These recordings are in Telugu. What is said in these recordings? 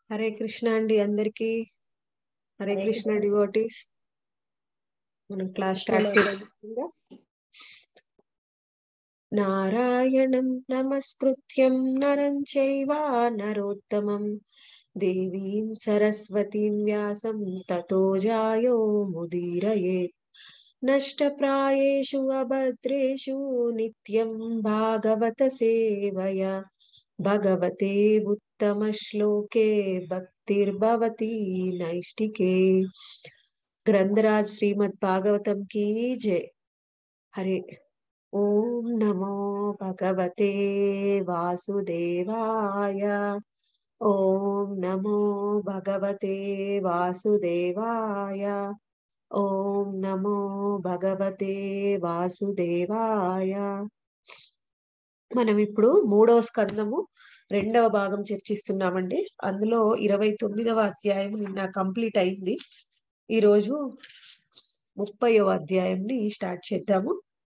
హరే కృష్ణ అండి అందరికి హరే హరే కృష్ణ కృష్ణ. డివోటీస్ మనం క్లాస్ కృష్ణ స్టార్ట్ చేద్దాం నారాయణం నమస్కృత్యం నరం చైవ నరోత్తమం దేవీం సరస్వతీం వ్యాసం తతో జాయో ముదీరయే నష్టప్రాయేషు అభద్రేషు నిత్యం భాగవత సేవయ భగవతే ఉత్తమశ్లోకే భక్తిర్భవతి నైష్టికే గ్రంథరాజ్ శ్రీమద్ భాగవతం కీ జయ హరే ఓం నమో భగవతే వాసుదేవాయ ఓం నమో భగవతే వాసుదేవాయ ఓం నమో భగవతే వాసుదేవాయ మనం ఇప్పుడు మూడవ స్కందము రెండవ భాగం చర్చిస్తున్నామండి అందులో ఇరవై తొమ్మిదవ అధ్యాయం నిన్న కంప్లీట్ అయింది ఈ రోజు ముప్పైవ అధ్యాయంని స్టార్ట్ చేద్దాము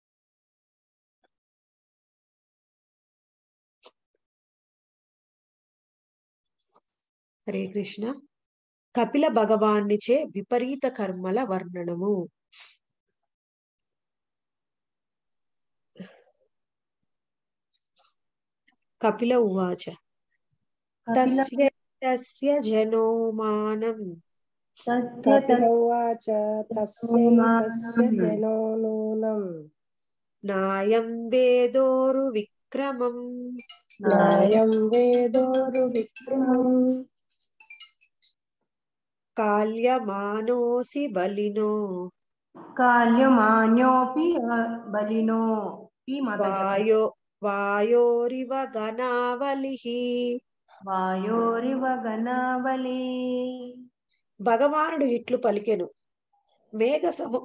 హరే కృష్ణ కపిల భగవాన్నిచే విపరీత కర్మల వర్ణనము కపిల ఉవాచ కపిల తస్య తస్య జనోమానం తస్య కపిల ఉవాచ తస్యైతస్య జనో నూనం నాయం వేదోరు విక్రమం నాయం వేదోరు విక్రమం కాల్యమానోసి బలినో కాల్యమాన్యోపి బలినో ఈ మాత వాయో వాయోరివ గణావలిః వాయోరివ గణావలి భగవానుడు ఇట్లు పలికెను మేఘ సము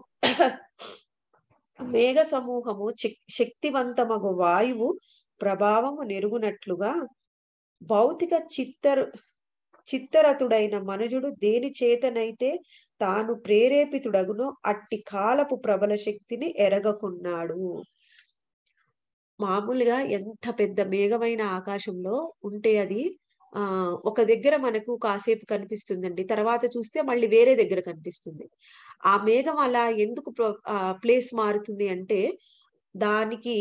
మేఘ సమూహము చిక్- శక్తివంతమగు వాయువు ప్రభావము నెరుగునట్లుగా భౌతిక చిత్తరు చిత్తరతుడైన మనుజుడు దేని చేతనైతే తాను ప్రేరేపితుడగునో అట్టి కాలపు ప్రబల శక్తిని ఎరగకున్నాడు మామూలుగా ఎంత పెద్ద మేఘమైన ఆకాశంలో ఉంటే అది ఆ ఒక దగ్గర మనకు కాసేపు కనిపిస్తుందండి తర్వాత చూస్తే మళ్ళీ వేరే దగ్గర కనిపిస్తుంది ఆ మేఘం అలా ఎందుకు ప్లేస్ మారుతుంది అంటే దానికి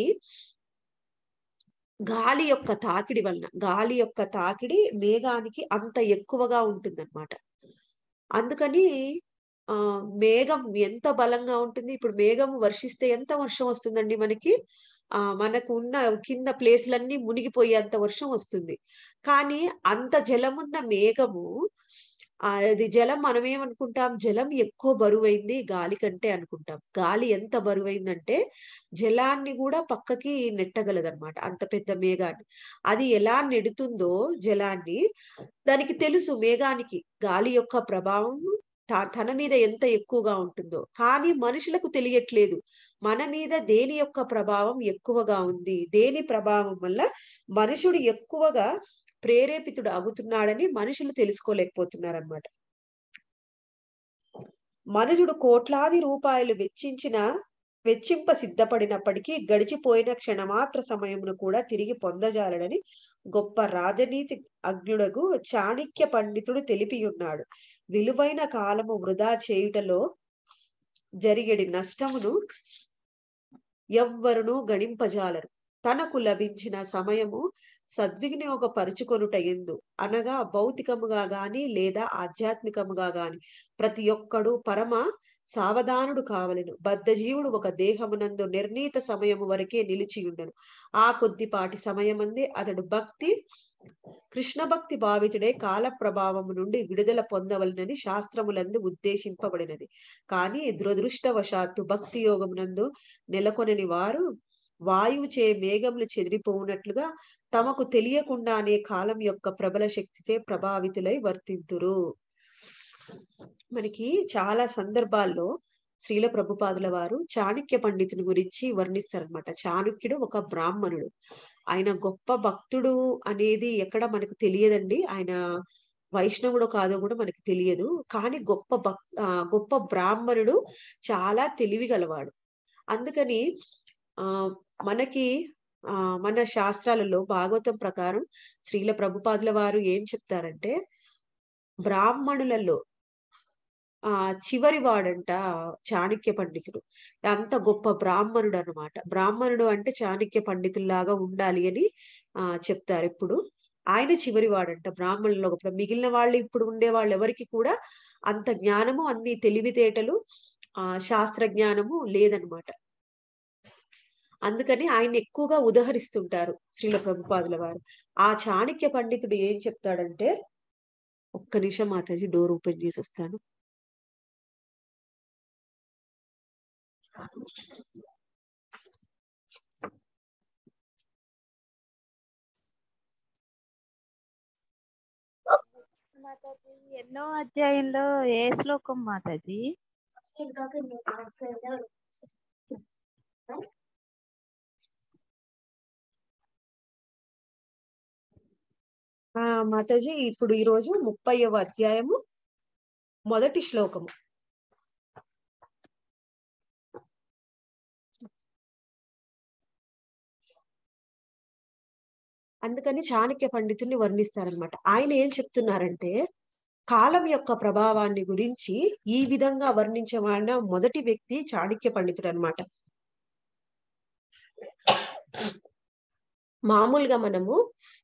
గాలి యొక్క తాకిడి వలన గాలి యొక్క తాకిడి మేఘానికి అంత ఎక్కువగా ఉంటుందన్నమాట అందుకని ఆ మేఘం ఎంత బలంగా ఉంటుంది ఇప్పుడు మేఘం వర్షిస్తే ఎంత వర్షం వస్తుందండి మనకి ఆ మనకు ఉన్న కింద ప్లేస్లన్నీ మునిగిపోయేంత వర్షం వస్తుంది కానీ అంత జలమున్న మేఘము ఆ, అది జలం మనం ఏమనుకుంటాం జలం ఎక్కువ బరువైంది గాలి కంటే అనుకుంటాం గాలి ఎంత బరువైందంటే జలాన్ని కూడా పక్కకి నెట్టగలదన్నమాట అంత పెద్ద మేఘాన్ని అది ఎలా నెడుతుందో జలాన్ని దానికి తెలుసు మేఘానికి గాలి యొక్క ప్రభావం త- తన మీద ఎంత ఎక్కువగా ఉంటుందో కానీ మనుషులకు తెలియట్లేదు మన మీద దేని యొక్క ప్రభావం ఎక్కువగా ఉంది దేని ప్రభావం వల్ల మనుషుడు ఎక్కువగా ప్రేరేపితుడు అవుతున్నాడని మనుషులు తెలుసుకోలేకపోతున్నారన్నమాట మనుషుడు కోట్లాది రూపాయలు వెచ్చించిన వెచ్చింప సిద్ధపడినప్పటికీ గడిచిపోయిన క్షణమాత్ర సమయమును కూడా తిరిగి పొందజాలడని గొప్ప రాజనీతి అజ్ఞుడగు చాణక్య పండితుడు తెలిపి ఉన్నాడు విలువైన కాలము వృధా చేయుటలో జరిగడి నష్టమును ఎవ్వరును గణింపజాలరు తనకు లభించిన సమయము సద్వినియోగపరుచుకొనుట ఎందు అనగా భౌతికముగా గాని లేదా ఆధ్యాత్మికముగా గాని ప్రతి ఒక్కడు పరమ సావధానుడు కావలెను బద్ధజీవుడు ఒక దేహమునందు నిర్ణీత సమయము వరకే నిలిచియుండెను ఆ కొద్దిపాటి సమయమందే అతడు భక్తి కృష్ణ భక్తి భావితుడే కాల ప్రభావము నుండి విడుదల పొందవలనని శాస్త్రములందు ఉద్దేశింపబడినది కానీ దురదృష్టవశాత్తు భక్తి యోగమునందు నెలకొనని వారు వాయువు చే మేఘములు చెదిరిపోవునట్లుగా తమకు తెలియకుండానే కాలం యొక్క ప్రబల శక్తిచే ప్రభావితులై వర్తింతురు మనకి చాలా సందర్భాల్లో శ్రీల ప్రభుపాదుల వారు చాణక్య పండితుని గురించి వర్ణిస్తారనమాట చాణక్యుడు ఒక బ్రాహ్మణుడు ఆయన గొప్ప భక్తుడు అనేది ఎక్కడ మనకు తెలియదండి ఆయన వైష్ణవుడు కాదో కూడా మనకు తెలియదు కానీ గొప్ప భక్ ఆ, గొప్ప బ్రాహ్మణుడు చాలా తెలివి గలవాడు అందుకని ఆ మనకి ఆ మన శాస్త్రాలలో భాగవతం ప్రకారం శ్రీల ప్రభుపాదుల వారు ఏం చెప్తారంటే బ్రాహ్మణులలో ఆ చివరి వాడంట చాణక్య పండితుడు అంత గొప్ప బ్రాహ్మణుడు అన్నమాట బ్రాహ్మణుడు అంటే చాణక్య పండితుల్లాగా ఉండాలి అని ఆ చెప్తారు ఇప్పుడు ఆయన చివరి వాడంట బ్రాహ్మణుల్లో గొప్ప మిగిలిన వాళ్ళు ఇప్పుడు ఉండే వాళ్ళు ఎవరికి కూడా అంత జ్ఞానము అన్ని తెలివితేటలు ఆ శాస్త్ర జ్ఞానము లేదనమాట అందుకని ఆయన ఎక్కువగా ఉదహరిస్తుంటారు శ్రీల ప్రభుపాదుల వారు ఆ చాణక్య పండితుడు ఏం చెప్తాడంటే ఒక్క నిమిషం మాతాజీ డోర్ ఓపెన్ చేసి వస్తాను మాతాజీ ఎన్నో అధ్యాయంలో ఏ శ్లోకం మాతాజీ ఆ మాతాజీ ఇప్పుడు ఈ రోజు ముప్పైవ అధ్యాయము మొదటి శ్లోకము అందుకని చాణక్య పండితుల్ని వర్ణిస్తారనమాట ఆయన ఏం చెప్తున్నారంటే కాలం యొక్క ప్రభావాన్ని గురించి ఈ విధంగా వర్ణించబడిన మొదటి వ్యక్తి చాణక్య పండితుడు అనమాట మామూలుగా మనము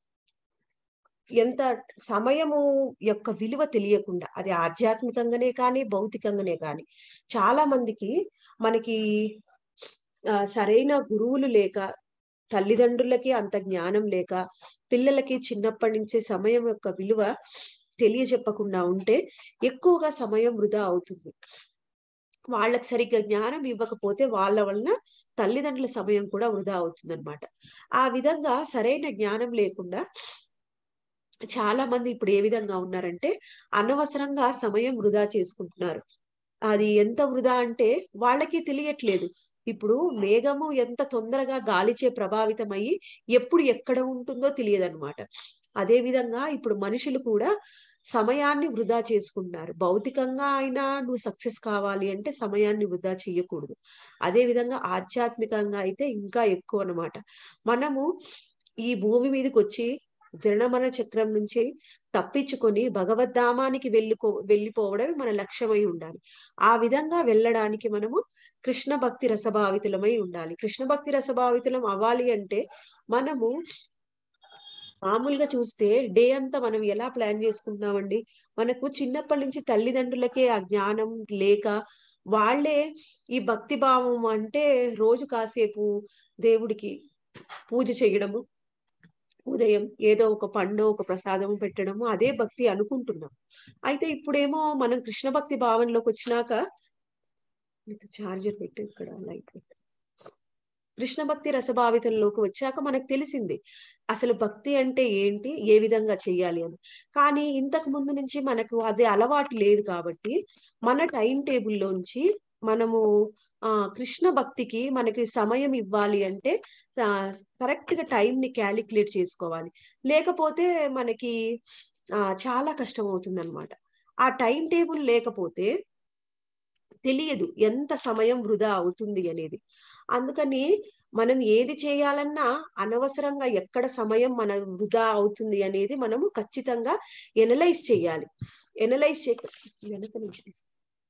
ఎంత సమయము యొక్క విలువ తెలియకుండా అది ఆధ్యాత్మికంగానే కానీ భౌతికంగానే కానీ చాలా మందికి మనకి ఆ, సరైన గురువులు లేక తల్లిదండ్రులకి అంత జ్ఞానం లేక పిల్లలకి చిన్నప్పటి నుంచే సమయం యొక్క విలువ తెలియజెప్పకుండా ఉంటే ఎక్కువగా సమయం వృధా అవుతుంది వాళ్ళకి సరిగ్గా జ్ఞానం ఇవ్వకపోతే వాళ్ళ వలన తల్లిదండ్రుల సమయం కూడా వృధా అవుతుంది అనమాట ఆ విధంగా సరైన జ్ఞానం లేకుండా చాలా మంది ఇప్పుడు ఏ విధంగా ఉన్నారంటే అనవసరంగా సమయం వృధా చేసుకుంటున్నారు అది ఎంత వృధా అంటే వాళ్ళకి తెలియట్లేదు ఇప్పుడు మేఘము ఎంత తొందరగా గాలిచే ప్రభావితం అయ్యి ఎప్పుడు ఎక్కడ ఉంటుందో తెలియదు అనమాట అదే విధంగా ఇప్పుడు మనుషులు కూడా సమయాన్ని వృధా చేసుకుంటున్నారు భౌతికంగా అయినా నువ్వు సక్సెస్ కావాలి అంటే సమయాన్ని వృధా చేయకూడదు అదే విధంగా ఆధ్యాత్మికంగా అయితే ఇంకా ఎక్కువ అన్నమాట మనము ఈ భూమి మీదకి వచ్చి జనమన చక్రం నుంచి తప్పించుకొని భగవద్ధామానికి వెళ్ళుకో వెళ్ళిపోవడమే మన లక్ష్యమై ఉండాలి ఆ విధంగా వెళ్ళడానికి మనము కృష్ణ భక్తి రసభావితులమై ఉండాలి కృష్ణ భక్తి రసభావితులం అవ్వాలి అంటే మనము మామూలుగా చూస్తే డే అంతా మనం ఎలా ప్లాన్ చేసుకుంటున్నామండి మనకు చిన్నప్పటి నుంచి తల్లిదండ్రులకే ఆ జ్ఞానం లేక వాళ్ళే ఈ భక్తి భావం అంటే రోజు కాసేపు దేవుడికి పూజ చేయడము ఉదయం ఏదో ఒక పండు ఒక ప్రసాదం పెట్టడము అదే భక్తి అనుకుంటున్నాం అయితే ఇప్పుడేమో మనం కృష్ణ భక్తి భావనలోకి వచ్చినాక చార్జర్ పెట్టు ఇక్కడ లైట్ పెట్టు కృష్ణ భక్తి రసభావితంలోకి వచ్చాక మనకు తెలిసింది అసలు భక్తి అంటే ఏంటి ఏ విధంగా చెయ్యాలి అని కానీ ఇంతకు ముందు నుంచి మనకు అది అలవాటు లేదు కాబట్టి మన టైం టేబుల్లోంచి మనము ఆ కృష్ణ భక్తికి మనకి సమయం ఇవ్వాలి అంటే కరెక్ట్ గా టైం ని క్యాలిక్యులేట్ చేసుకోవాలి లేకపోతే మనకి ఆ చాలా కష్టం అవుతుంది అనమాట ఆ టైం టేబుల్ లేకపోతే తెలియదు ఎంత సమయం వృధా అవుతుంది అనేది అందుకని మనం ఏది చేయాలన్నా అనవసరంగా ఎక్కడ సమయం మన వృధా అవుతుంది అనేది మనము ఖచ్చితంగా ఎనలైజ్ చేయాలి ఎనలైజ్ చే వెనక నుంచి తీసు.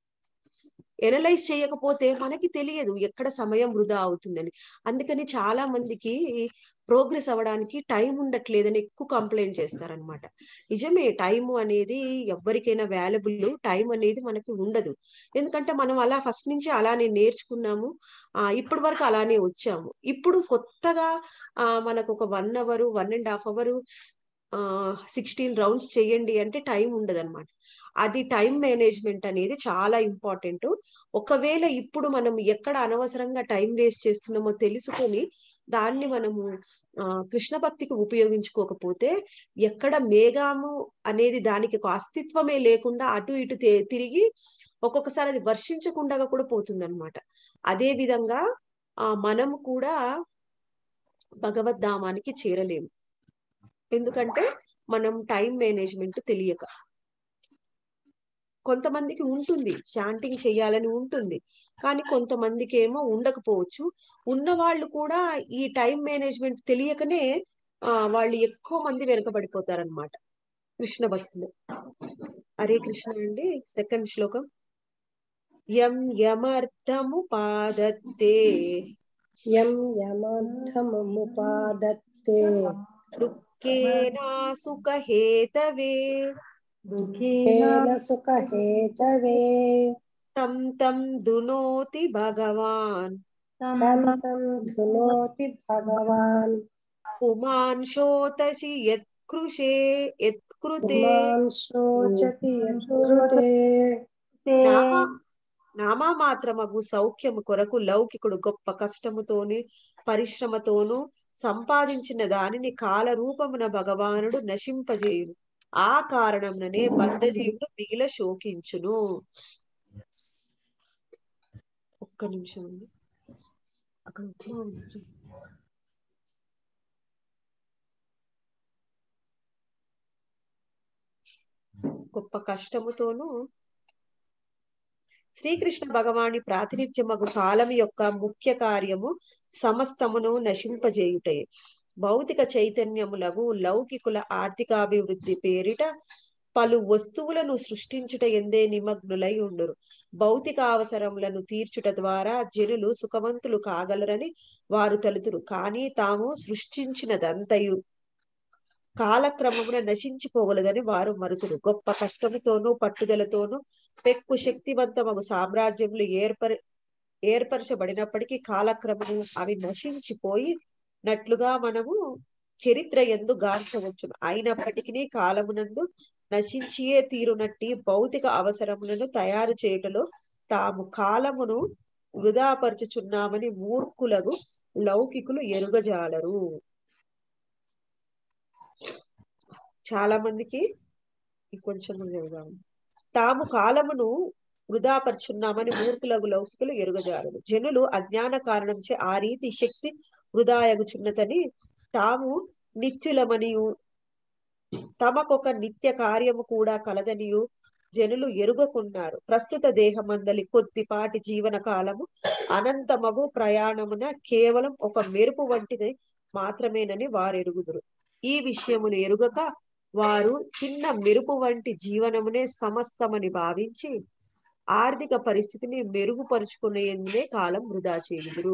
ఎనలైజ్ చేయకపోతే మనకి తెలియదు ఎక్కడ సమయం వృధా అవుతుందని అందుకని చాలా మందికి ప్రోగ్రెస్ అవ్వడానికి టైం ఉండట్లేదని ఎక్కువ కంప్లైంట్ చేస్తారనమాట నిజమే టైం అనేది ఎవరికైనా వాల్యుబుల్ టైం అనేది మనకి ఉండదు ఎందుకంటే మనం అలా ఫస్ట్ నుంచి అలానే నేర్చుకున్నాము ఆ ఇప్పటి వరకు అలానే వచ్చాము ఇప్పుడు కొత్తగా ఆ మనకు ఒక one hour one and half hour ఆ సిక్స్టీన్ రౌండ్స్ చేయండి అంటే టైం ఉండదు అనమాట అది టైం మేనేజ్మెంట్ అనేది చాలా ఇంపార్టెంట్ ఒకవేళ ఇప్పుడు మనం ఎక్కడ అనవసరంగా టైం వేస్ట్ చేస్తున్నామో తెలుసుకొని దాన్ని మనము ఆ కృష్ణ భక్తికి ఉపయోగించుకోకపోతే ఎక్కడ మేఘాము అనేది దానికి ఒక అస్తిత్వమే లేకుండా అటు ఇటు తే- తిరిగి ఒక్కొక్కసారి అది వర్షించకుండా కూడా పోతుంది అనమాట అదే విధంగా ఆ మనము కూడా భగవద్ధామానికి చేరలేము ఎందుకంటే మనం టైం మేనేజ్మెంట్ తెలియక కొంతమందికి ఉంటుంది చాంటింగ్ చేయాలని ఉంటుంది కానీ కొంతమందికి ఏమో ఉండకపోవచ్చు ఉన్న వాళ్ళు కూడా ఈ టైం మేనేజ్మెంట్ తెలియకనే ఆ వాళ్ళు ఎక్కువ మంది వెనుకబడిపోతారన్నమాట కృష్ణ భక్తులు హరే కృష్ణ అండి సెకండ్ శ్లోకం యం యమర్థము పాదత్తే యం యమర్థమముపాదత్తే దుఃఖేనా సుఖహేతవే తేన సుఖహేతవే తం తం దునోతి భగవాన్ తం తం ధునోతి భగవాన్ పుమాన్ శోతసి యత్కృషే యత్కృతే పుమాన్ శోచతి యత్కృతే నామా నామా మాత్రమగు సౌఖ్యము కొరకు లౌకికుడు గొప్ప కష్టముతోని పరిశ్రమతోను సంపాదించిన దానిని కాల రూపమున భగవానుడు నశింపజేయును ఆ కారణముననే బద్ధజీవుడు మిగిల శోకించును ఒక్క నిమిషం అండి అక్కడ ఉప్మా ఉంది చూడు. గొప్ప కష్టముతోను శ్రీకృష్ణ భగవాని ప్రాతినిధ్యమగు కాలం యొక్క ముఖ్య కార్యము సమస్తమును నశింపజేయుటే భౌతిక చైతన్యములగు లౌకికుల ఆర్థికాభివృద్ధి పేరిట పలు వస్తువులను సృష్టించుట ఎందే నిమగ్నులై ఉండురు భౌతిక అవసరములను తీర్చుట ద్వారా జనులు సుఖవంతులు కాగలరని వారు తలుతురు కానీ తాము సృష్టించినదంతయు కాలక్రమమున నశించిపోగలదని వారు మరుతురు గొప్ప కష్టముతోనూ పట్టుదలతోనూ పెక్కు శక్తివంతమగు సామ్రాజ్యములు ఏర్పరి ఏర్పరచబడినప్పటికీ కాలక్రమము అవి నశించిపోయి నట్లుగా మనము చరిత్ర ఎందు గాంచవచ్చును అయినప్పటికీ కాలమునందు నశించియే తీరునట్టి భౌతిక అవసరములను తయారు చేయుటలో తాము కాలమును వృధాపరచుచున్నామని మూర్ఖులకు లౌకికులు ఎరుగజాలరు చాలా మందికి ఇంకొంచెం చదువుదాం తాము కాలమును వృధాపరుచున్నామని మూర్ఖులకు లౌకికులు ఎరుగజాలరు జనులు అజ్ఞాన కారణంచే ఆ రీతి శక్తి వృధాయగుచున్నతని తాము నిత్యులమనియు తమకొక నిత్య కార్యము కూడా కలదనియు జనులు ఎరుగకున్నారు ప్రస్తుత దేహమందలి కొద్దిపాటి జీవన కాలము అనంతమగు ప్రయాణమున కేవలం ఒక మెరుపు వంటిది మాత్రమేనని వారెరుగుదురు ఈ విషయమును ఎరుగక వారు చిన్న మెరుపు వంటి జీవనమునే సమస్తమని భావించి ఆర్థిక పరిస్థితిని మెరుగుపరుచుకునే కాలం వృధా చేయుదురు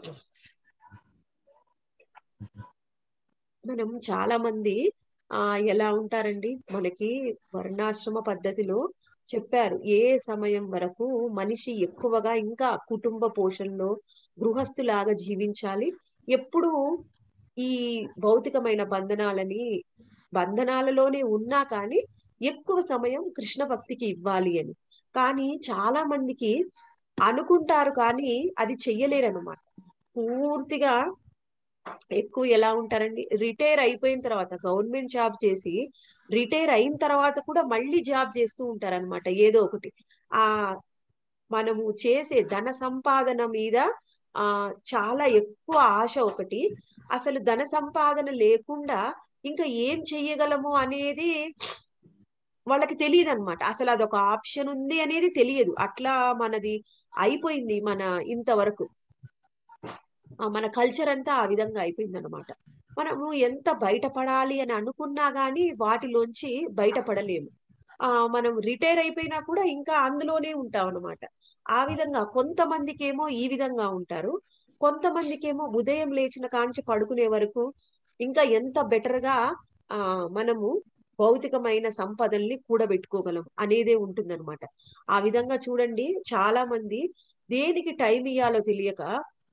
మనం చాలా మంది ఆ ఎలా ఉంటారండి మనకి వర్ణాశ్రమ పద్ధతిలో చెప్పారు ఏ సమయం వరకు మనిషి ఎక్కువగా ఇంకా కుటుంబ పోషణలో గృహస్థులాగా జీవించాలి ఎప్పుడు ఈ భౌతికమైన బంధనాలని బంధనాలలోనే ఉన్నా కానీ ఎక్కువ సమయం కృష్ణ భక్తికి ఇవ్వాలి అని కానీ చాలా మందికి అనుకుంటారు కానీ అది చెయ్యలేరు అనమాట పూర్తిగా ఎక్కువ ఎలా ఉంటారండి రిటైర్ అయిపోయిన తర్వాత గవర్నమెంట్ జాబ్ చేసి రిటైర్ అయిన తర్వాత కూడా మళ్ళీ జాబ్ చేస్తూ ఉంటారనమాట ఏదో ఒకటి ఆ మనము చేసే ధన సంపాదన మీద ఆ చాలా ఎక్కువ ఆశ ఒకటి అసలు ధన సంపాదన లేకుండా ఇంకా ఏం చెయ్యగలము అనేది వాళ్ళకి తెలియదు అనమాట అసలు అదొక ఆప్షన్ ఉంది అనేది తెలియదు అట్లా మనది అయిపోయింది మన ఇంతవరకు ఆ మన కల్చర్ అంతా ఆ విధంగా అయిపోయింది అనమాట మనము ఎంత బయటపడాలి అని అనుకున్నా గానీ వాటిలోంచి బయటపడలేము ఆ మనం రిటైర్ అయిపోయినా కూడా ఇంకా అందులోనే ఉంటాం అనమాట ఆ విధంగా కొంతమందికి ఏమో ఈ విధంగా ఉంటారు కొంతమందికి ఏమో ఉదయం లేచిన కాంచి పడుకునే వరకు ఇంకా ఎంత బెటర్ గా ఆ మనము భౌతికమైన సంపదల్ని కూడబెట్టుకోగలం అనేదే ఉంటుందన్నమాట ఆ విధంగా చూడండి చాలా మంది దేనికి టైం ఇయ్యాలో తెలియక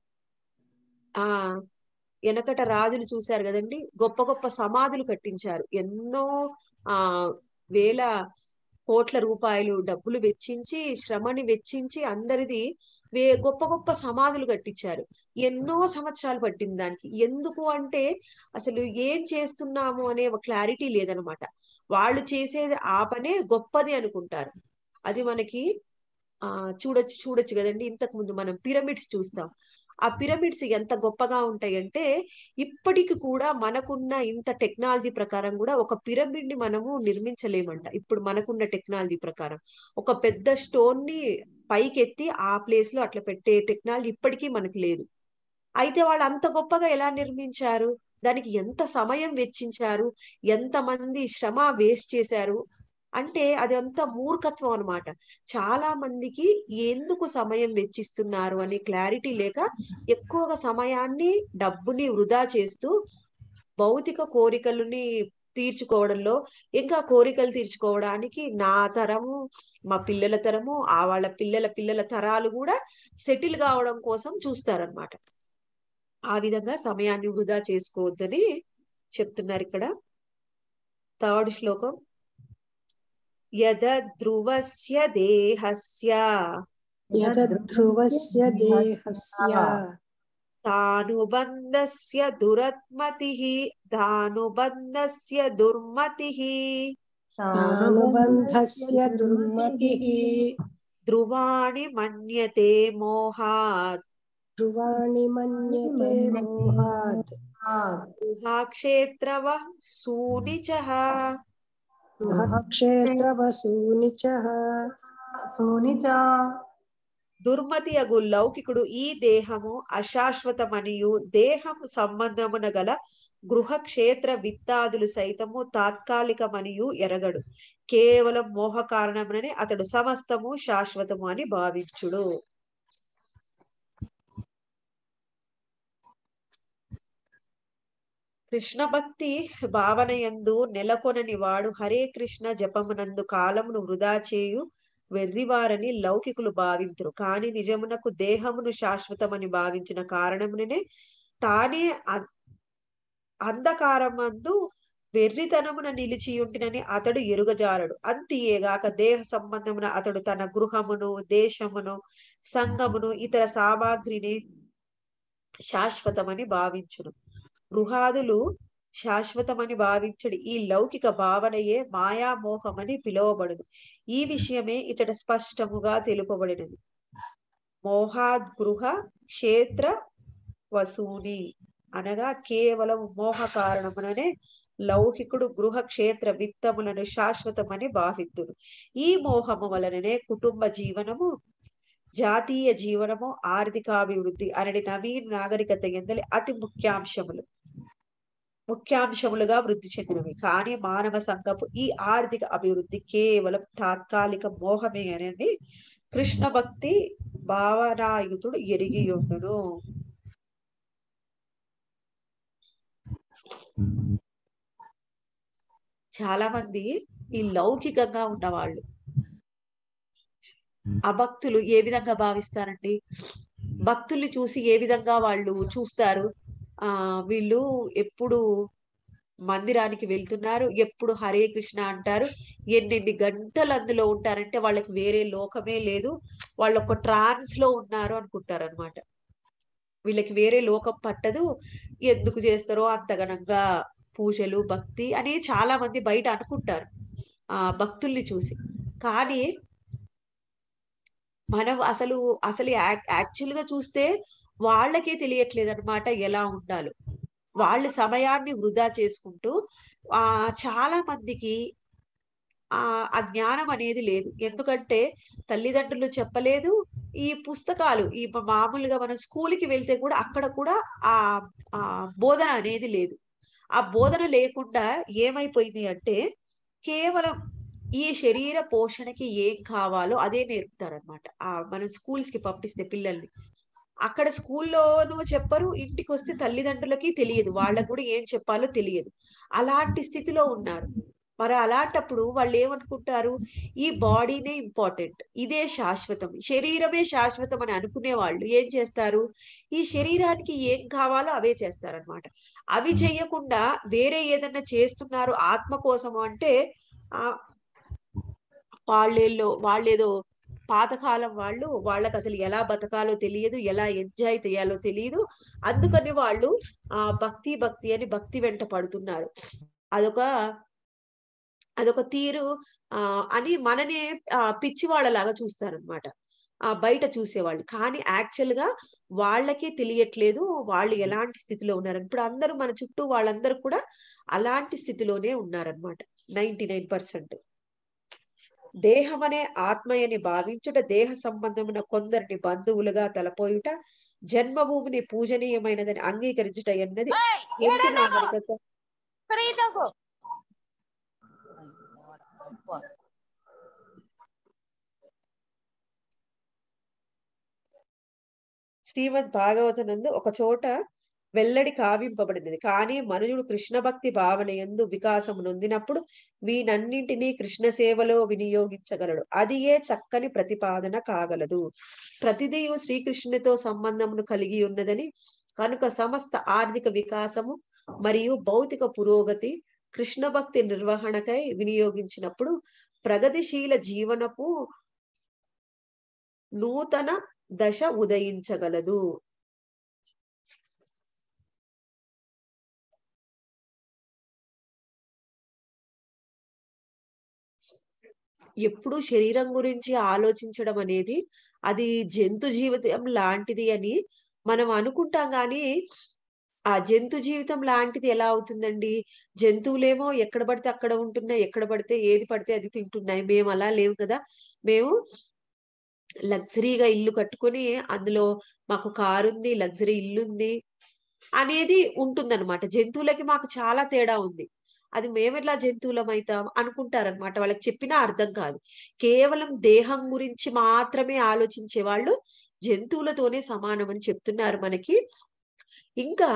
ఆ వెనకట రాజులు చూశారు కదండి గొప్ప గొప్ప సమాధులు కట్టించారు ఎన్నో ఆ వేల కోట్ల రూపాయలు డబ్బులు వెచ్చించి శ్రమని వెచ్చించి అందరిది వే గొప్ప గొప్ప సమాధులు కట్టించారు ఎన్నో సంవత్సరాలు పట్టింది దానికి ఎందుకు అంటే అసలు ఏం చేస్తున్నాము అనే ఒక క్లారిటీ లేదనమాట వాళ్ళు చేసేది ఆ పనే గొప్పది అనుకుంటారు అది మనకి ఆ చూడొచ్చు చూడొచ్చు కదండి ఇంతకు ముందు మనం పిరమిడ్స్ చూస్తాం ఆ పిరమిడ్స్ ఎంత గొప్పగా ఉంటాయంటే ఇప్పటికి కూడా మనకున్న ఇంత టెక్నాలజీ ప్రకారం కూడా ఒక పిరమిడ్ ని మనము నిర్మించలేమంట ఇప్పుడు మనకున్న టెక్నాలజీ ప్రకారం ఒక పెద్ద స్టోన్ ని పైకెత్తి ఆ ప్లేస్ లో అట్లా పెట్టే టెక్నాలజీ ఇప్పటికీ మనకు లేదు అయితే వాళ్ళు అంత గొప్పగా ఎలా నిర్మించారు దానికి ఎంత సమయం వెచ్చించారు ఎంత మంది శ్రమ వేస్ట్ చేశారు అంటే అది అంత మూర్ఖత్వం అన్నమాట చాలా మందికి ఎందుకు సమయం వెచ్చిస్తున్నారు అనే క్లారిటీ లేక ఎక్కువగా సమయాన్ని డబ్బుని వృధా చేస్తూ భౌతిక కోరికలని తీర్చుకోవడంలో ఇంకా కోరికలు తీర్చుకోవడానికి నా తరము మా పిల్లల తరము ఆ వాళ్ళ పిల్లల పిల్లల తరాలు కూడా సెటిల్ కావడం కోసం చూస్తారనమాట ఆ విధంగా సమయాన్ని వృధా చేసుకోవద్దని చెప్తున్నారు ఇక్కడ థర్డ్ శ్లోకం యద్ధ్రువస్య దేహస్య యద్ధ్రువస్య దేహస్య తానుబంధస్య దురత్మతిః తానుబంధస్య దుర్మతిః తానుబంధస్య దుర్మతిః ధ్రువాణి మన్యతే మోహాత్ ధ్రువాణి మన్యతే మోహాత్ గుహాక్షేత్రవ సూనిచః క్షేత్రవసూని చ సోనిచ దుర్మతి అగు లౌకికుడు ఈ దేహము అశాశ్వతమనియు దేహం సంబంధమున గల గృహ క్షేత్ర విత్తాదులు సైతము తాత్కాలికమనియు ఎరగడు కేవలం మోహ కారణముననే అతడు సమస్తము శాశ్వతము అని భావించుడు కృష్ణ భక్తి భావన యందు నెలకొనని వాడు హరే కృష్ణ జపమునందు కాలమును వృధా చేయు వెర్రివారని లౌకికులు భావింతురు కాని నిజమునకు దేహమును శాశ్వతమని భావించిన కారణముననే తానే అ- అంధకారమందు వెర్రితనమున నిలిచియుంటినని అతడు ఎరుగజారడు అంతియేగాక దేహ సంబంధమున అతడు తన గృహమును దేశమును సంఘమును ఇతర సామాగ్రిని శాశ్వతమని భావించును గృహాదులు శాశ్వతమని భావించడు ఈ లౌకిక భావనయే మాయామోహమని పిలువబడును ఈ విషయమే ఇతడ స్పష్టముగా తెలుపబడినది మోహాద్గృహ క్షేత్ర వసూని అనగా కేవలం మోహ కారణముననే లౌకికుడు గృహ క్షేత్ర విత్తములను శాశ్వతమని భావిద్దును ఈ మోహము వలననే కుటుంబ జీవనము జాతీయ జీవనము ఆర్థికాభివృద్ధి అనడి నవీన నాగరికత ఎందలి అతి ముఖ్యాంశములు ముఖ్యాంశములుగా వృద్ధి చెందినవి కానీ మానవ సంఘపు ఈ ఆర్థిక అభివృద్ధి కేవలం తాత్కాలిక మోహమే అని కృష్ణ భక్తి భావనాయుతుడు ఎరిగి ఉండును చాలా మంది ఈ లౌకికంగా ఉన్నవాళ్ళు ఆ భక్తులు ఏ విధంగా భావిస్తారండి భక్తుల్ని చూసి ఏ విధంగా వాళ్ళు చూస్తారు ఆ వీళ్ళు ఎప్పుడు మందిరానికి వెళ్తున్నారు ఎప్పుడు హరే కృష్ణ అంటారు ఎన్నెన్ని గంటలు అందులో ఉంటారంటే వాళ్ళకి వేరే లోకమే లేదు వాళ్ళు ఒక ట్రాన్స్ లో ఉన్నారు అనుకుంటారు అనమాట వీళ్ళకి వేరే లోకం పట్టదు ఎందుకు చేస్తారో అంతగనంగా పూజలు భక్తి అని చాలా మంది బయట అనుకుంటారు ఆ భక్తుల్ని చూసి కానీ మనం అసలు అసలు యాక్చువల్ గా చూస్తే వాళ్ళకే తెలియట్లేదు అనమాట ఎలా ఉండాలో వాళ్ళు సమయాన్ని వృధా చేసుకుంటూ ఆ చాలా మందికి ఆ ఆ జ్ఞానం అనేది లేదు ఎందుకంటే తల్లిదండ్రులు చెప్పలేదు ఈ పుస్తకాలు ఈ మామూలుగా మనం స్కూల్కి వెళ్తే కూడా అక్కడ కూడా ఆ ఆ బోధన అనేది లేదు ఆ బోధన లేకుండా ఏమైపోయింది అంటే కేవలం ఈ శరీర పోషణకి ఏం కావాలో అదే నేర్పుతారనమాట ఆ మనం స్కూల్స్ కి పంపిస్తే పిల్లల్ని అక్కడ స్కూల్లోనూ చెప్పరు ఇంటికి వస్తే తల్లిదండ్రులకి తెలియదు వాళ్ళకు కూడా ఏం చెప్పాలో తెలియదు అలాంటి స్థితిలో ఉన్నారు మరి అలాంటప్పుడు వాళ్ళు ఏమనుకుంటారు ఈ బాడీనే ఇంపార్టెంట్ ఇదే శాశ్వతం శరీరమే శాశ్వతం అని అనుకునే వాళ్ళు ఏం చేస్తారు ఈ శరీరానికి ఏం కావాలో అవే చేస్తారనమాట అవి చెయ్యకుండా వేరే ఏదన్నా చేస్తున్నారు ఆత్మ కోసము అంటే ఆ వాళ్ళేలో వాళ్ళేదో పాతకాలం వాళ్ళు వాళ్ళకి అసలు ఎలా బతకాలో తెలియదు ఎలా ఎంజాయ్ చేయాలో తెలియదు అందుకని వాళ్ళు ఆ భక్తి భక్తి అని భక్తి వెంట పడుతున్నారు అదొక అదొక తీరు ఆ అని మననే ఆ పిచ్చి వాళ్ళలాగా చూస్తారనమాట ఆ బయట చూసేవాళ్ళు కానీ యాక్చువల్ గా వాళ్ళకే తెలియట్లేదు వాళ్ళు ఎలాంటి స్థితిలో ఉన్నారు ఇప్పుడు అందరూ మన చుట్టూ వాళ్ళందరూ కూడా అలాంటి స్థితిలోనే ఉన్నారనమాట నైన్టీ నైన్ పర్సెంట్ దేహమనే ఆత్మయని భావించుట దేహ సంబంధమున కొందరిని బంధువులుగా తలపోయుట జన్మభూమిని పూజనీయమైనదని అంగీకరించుట ఎన్నది ఎంత నాగరికత శ్రీమద్ భాగవతనందు ఒక చోట వెల్లడి కావింపబడినది కానీ మనుజుడు కృష్ణ భక్తి భావన ఎందు వికాసము నొందినప్పుడు వీనన్నింటినీ కృష్ణ సేవలో వినియోగించగలడు అది ఏ చక్కని ప్రతిపాదన కాగలదు ప్రతిదియు శ్రీకృష్ణునితో సంబంధమును కలిగి ఉన్నదని కనుక సమస్త ఆర్థిక వికాసము మరియు భౌతిక పురోగతి కృష్ణ భక్తి నిర్వహణకై వినియోగించినప్పుడు ప్రగతిశీల జీవనపు నూతన దశ ఉదయించగలదు ఎప్పుడు శరీరం గురించి ఆలోచించడం అనేది అది జంతు జీవితం లాంటిది అని మనం అనుకుంటాం కానీ ఆ జంతు జీవితం లాంటిది ఎలా అవుతుందండి జంతువులేమో ఎక్కడ పడితే అక్కడ ఉంటున్నాయి ఎక్కడ పడితే ఏది పడితే అది తింటున్నాయి మేము అలా లేవు కదా మేము లగ్జరీగా ఇల్లు కట్టుకొని అందులో మాకు కారు ఉంది లగ్జరీ ఇల్లు ఉంది అనేది ఉంటుందన్నమాట జంతువులకి మాకు చాలా తేడా ఉంది అది మేమెట్లా జంతువులం అవుతాం అనుకుంటారనమాట వాళ్ళకి చెప్పినా అర్థం కాదు కేవలం దేహం గురించి మాత్రమే ఆలోచించే వాళ్ళు జంతువులతోనే సమానం అని చెప్తున్నారు మనకి ఇంకా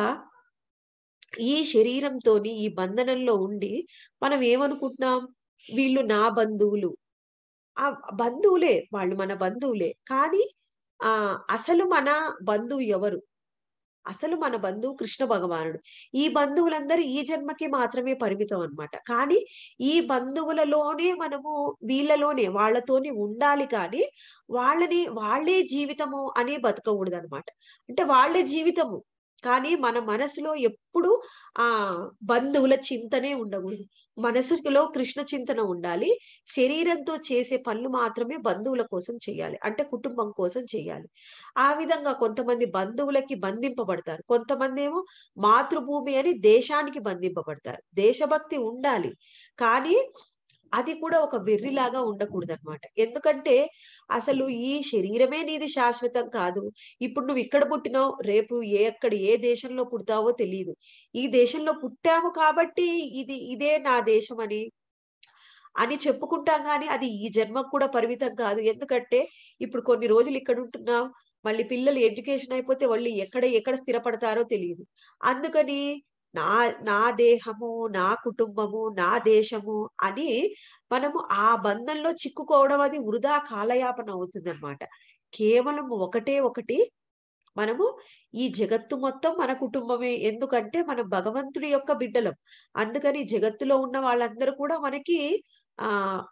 ఈ శరీరంతోని ఈ బంధనంలో ఉండి మనం ఏమనుకుంటున్నాం వీళ్ళు నా బంధువులు ఆ బంధువులే వాళ్ళు మన బంధువులే కానీ ఆ అసలు మన బంధువు ఎవరు అసలు మన బంధువు కృష్ణ భగవానుడు ఈ బంధువులందరూ ఈ జన్మకి మాత్రమే పరిమితం అన్నమాట కానీ ఈ బంధువులలోనే మనము వీళ్ళలోనే వాళ్ళతోనే ఉండాలి కానీ వాళ్ళని వాళ్ళే జీవితము అని బతకకూడదు అనమాట అంటే వాళ్ళే జీవితము కానీ మన మనసులో ఎప్పుడు ఆ బంధువుల చింతనే ఉండకూడదు మనసులో కృష్ణ చింతన ఉండాలి శరీరంతో చేసే పనులు మాత్రమే బంధువుల కోసం చేయాలి అంటే కుటుంబం కోసం చేయాలి ఆ విధంగా కొంతమంది బంధువులకి బంధింపబడతారు కొంతమంది ఏమో మాతృభూమి అని దేశానికి బంధింపబడతారు దేశభక్తి ఉండాలి కానీ అది కూడా ఒక వెర్రిలాగా ఉండకూడదు అనమాట ఎందుకంటే అసలు ఈ శరీరమే నీది శాశ్వతం కాదు ఇప్పుడు నువ్వు ఇక్కడ పుట్టినావు రేపు ఏ ఎక్కడ ఏ దేశంలో పుడతావో తెలియదు ఈ దేశంలో పుట్టాము కాబట్టి ఇది ఇదే నా దేశం అని అని చెప్పుకుంటాం కానీ అది ఈ జన్మకు కూడా పరిమితం కాదు ఎందుకంటే ఇప్పుడు కొన్ని రోజులు ఇక్కడ ఉంటున్నాం మళ్ళీ పిల్లలు ఎడ్యుకేషన్ అయిపోతే వాళ్ళు ఎక్కడ ఎక్కడ స్థిరపడతారో తెలియదు అందుకని నా నా దేహము నా కుటుంబము నా దేశము అని మనము ఆ బంధంలో చిక్కుకోవడం అది వృధా కాలయాపన అవుతుంది అనమాట కేవలం ఒకటే ఒకటి మనము ఈ జగత్తు మొత్తం మన కుటుంబమే ఎందుకంటే మనం భగవంతుడి యొక్క బిడ్డలం అందుకని జగత్తులో ఉన్న వాళ్ళందరూ కూడా మనకి ఆ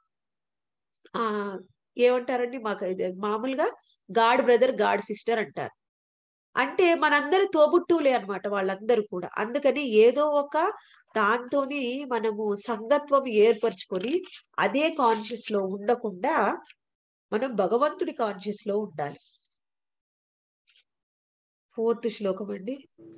ఆ ఏమంటారండి మాకు ఇది మామూలుగా గాడ్ బ్రదర్ గాడ్ సిస్టర్ అంటారు అంటే మనందరి తోబుట్టువులే అనమాట వాళ్ళందరూ కూడా అందుకని ఏదో ఒక దాంతోని మనము సంగత్వం ఏర్పరచుకొని అదే కాన్షియస్ లో ఉండకుండా మనం భగవంతుడి కాన్షియస్ లో ఉండాలి ఫోర్త్ శ్లోకం అండి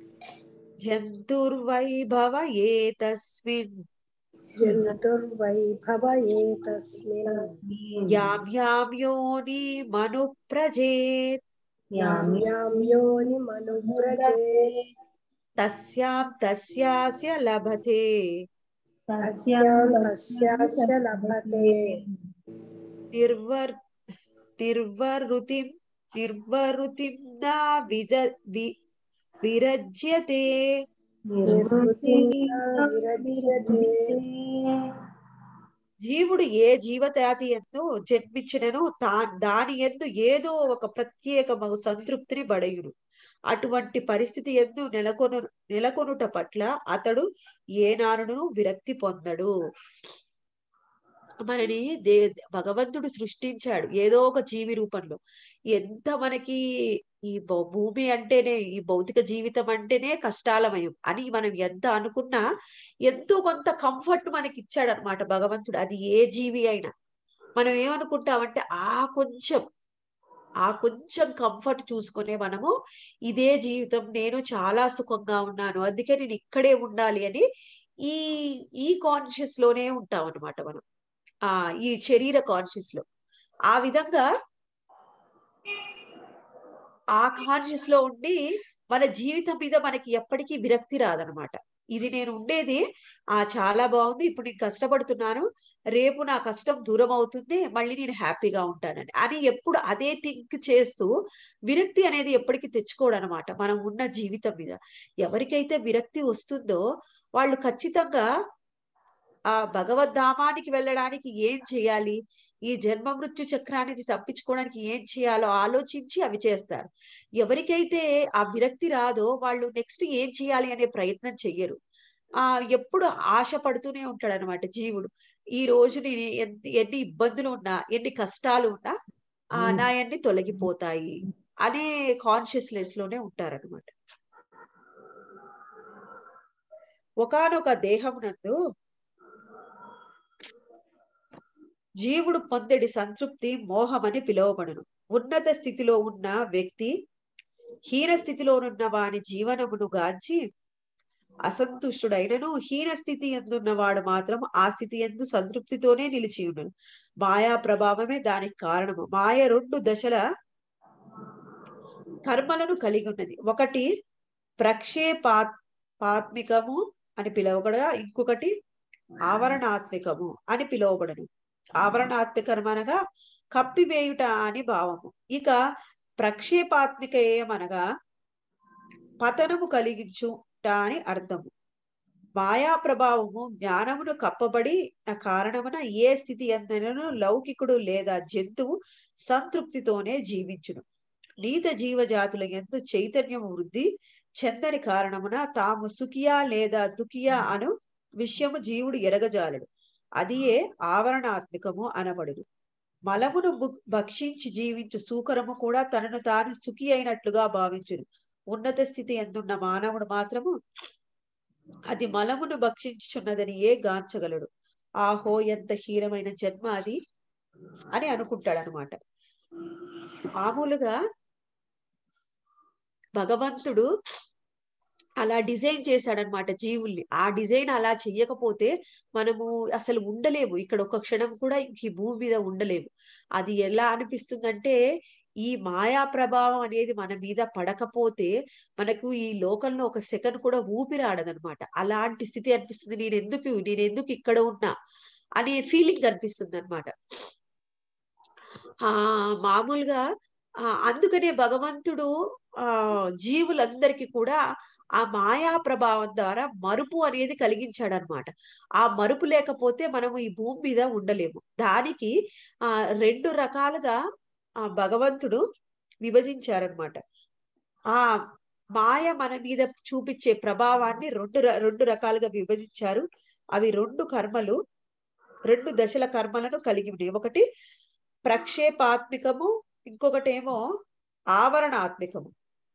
జంతుర్వైభవ ఏ తస్మిన్ జంతుర్వైభవ ఏతస్మిన్ యాం యాం యోని మను ప్రజేత్ యాం యాం యోని మనువ్రజేత్ తస్యాం తస్యాస్య లభతే తస్యాం తస్యాస్య లభతే నిర్వర్ నిర్వరుతిం నిర్వరుతిం నా విజ వి- విరజ్యతే నిర్వృతిం న విరజ్యతే జీవుడు ఏ జీవతాతి ఎందు జన్మించినను తా దాని ఎందు ఏదో ఒక ప్రత్యేకమగు సంతృప్తిని బడయుడు అటువంటి పరిస్థితి ఎందు నెలకొను నెలకొనుట పట్ల అతడు ఏనాడును విరక్తి పొందడు మనని దే భగవంతుడు సృష్టించాడు ఏదో ఒక జీవి రూపంలో ఎంత మనకి ఈ భౌ- భూమి అంటేనే ఈ భౌతిక జీవితం అంటేనే కష్టాలమయం అని మనం ఎంత అనుకున్నా ఎంతో కొంత కంఫర్ట్ మనకి ఇచ్చాడు అనమాట భగవంతుడు అది ఏ జీవి అయినా మనం ఏమనుకుంటామంటే ఆ కొంచెం ఆ కొంచెం కంఫర్ట్ చూసుకునే మనము ఇదే జీవితం నేను చాలా సుఖంగా ఉన్నాను అందుకే నేను ఇక్కడే ఉండాలి అని ఈ ఈ కాన్షియస్ లోనే ఉంటాం అనమాట మనం ఆ ఈ శరీర కాన్షియస్ లో ఆ విధంగా ఆ కాన్షియస్ లో ఉండి మన జీవితం మీద మనకి ఎప్పటికీ విరక్తి రాదనమాట ఇది నేను ఉండేది ఆ చాలా బాగుంది ఇప్పుడు నేను కష్టపడుతున్నాను రేపు నా కష్టం దూరం అవుతుంది మళ్ళీ నేను హ్యాపీగా ఉంటానని అని ఎప్పుడు అదే థింక్ చేస్తూ విరక్తి అనేది ఎప్పటికీ తెచ్చుకోడు అనమాట మనం ఉన్న జీవితం మీద ఎవరికైతే విరక్తి వస్తుందో వాళ్ళు ఖచ్చితంగా ఆ భగవద్ధామానికి వెళ్ళడానికి ఏం చేయాలి ఈ జన్మ మృత్యు చక్రానికి తప్పించుకోవడానికి ఏం చేయాలో ఆలోచించి అవి చేస్తారు ఎవరికైతే ఆ విరక్తి రాదో వాళ్ళు నెక్స్ట్ ఏం చేయాలి అనే ప్రయత్నం చెయ్యరు ఆ ఎప్పుడు ఆశ పడుతూనే ఉంటాడు అనమాట జీవుడు ఈ రోజు నేను ఎన్ని ఎన్ని ఇబ్బందులు ఉన్నా ఎన్ని కష్టాలు ఉన్నా ఆ నా అన్ని తొలగిపోతాయి అనే కాన్షియస్నెస్ లోనే ఉంటారనమాట ఒకనొక దేహమునందు జీవుడు పొందెడి సంతృప్తి మోహమని పిలువబడును ఉన్నత స్థితిలో ఉన్న వ్యక్తి హీన స్థితిలోనున్న వాని జీవనమును గాంచి అసంతుష్టుడైనను హీన స్థితి ఎందున్నవాడు మాత్రం ఆ స్థితి ఎందు సంతృప్తితోనే నిలిచి ఉండను మాయా ప్రభావమే దానికి కారణము మాయ రెండు దశల కర్మలను కలిగి ఉన్నది ఒకటి ప్రక్షేపాత్మికము అని పిలువబడగా ఇంకొకటి ఆవరణాత్మికము అని పిలువబడను ఆవరణాత్మికం అనగా కప్పివేయుట అని భావము ఇక ప్రక్షేపాత్మిక ఏమనగా పతనము కలిగించుట అని అర్థము మాయా ప్రభావము జ్ఞానమును కప్పబడి ఆ కారణమున ఏ స్థితి ఎందనను లౌకికుడు లేదా జంతువు సంతృప్తితోనే జీవించును నీత జీవజాతుల ఎందు చైతన్యము వృద్ధి చెందని కారణమున తాము సుఖియా లేదా దుఃఖియా అను విషయము జీవుడు ఎరగజాలడు అదియే ఆవరణాత్మికము అనబడును మలమును భక్షించి జీవించు సూకరము కూడా తనను తాను సుఖి అయినట్లుగా భావించును ఉన్నత స్థితి ఎందున్న మానవుడు మాత్రము అది మలమును భక్షించుచున్నదని ఏ గాంచగలడు ఆహో ఎంత హీనమైన జన్మ అది అని అనుకుంటాడు అనమాట మామూలుగా భగవంతుడు అలా డిజైన్ చేశాడనమాట జీవుల్ని ఆ డిజైన్ అలా చెయ్యకపోతే మనము అసలు ఉండలేము ఇక్కడ ఒక క్షణం కూడా ఇంక ఈ భూమి మీద ఉండలేము అది ఎలా అనిపిస్తుందంటే ఈ మాయా ప్రభావం అనేది మన మీద పడకపోతే మనకు ఈ లోకంలో ఒక సెకండ్ కూడా ఊపిరాడదనమాట అలాంటి స్థితి అనిపిస్తుంది నేను ఎందుకు నేను ఎందుకు ఇక్కడ ఉన్నా అనే ఫీలింగ్ అనిపిస్తుంది అనమాట ఆ మామూలుగా ఆ అందుకనే భగవంతుడు ఆ జీవులందరికీ కూడా ఆ మాయా ప్రభావం ద్వారా మరుపు అనేది కలిగించాడనమాట ఆ మరుపు లేకపోతే మనము ఈ భూమి మీద ఉండలేము దానికి ఆ రెండు రకాలుగా ఆ భగవంతుడు విభజించారనమాట ఆ మాయ మన మీద చూపించే ప్రభావాన్ని రెండు రెండు రకాలుగా విభజించారు అవి రెండు కర్మలు రెండు దశల కర్మలను కలిగి ఉన్నాయి ఒకటి ప్రక్షేపాత్మికము ఇంకొకటేమో ఆవరణాత్మికము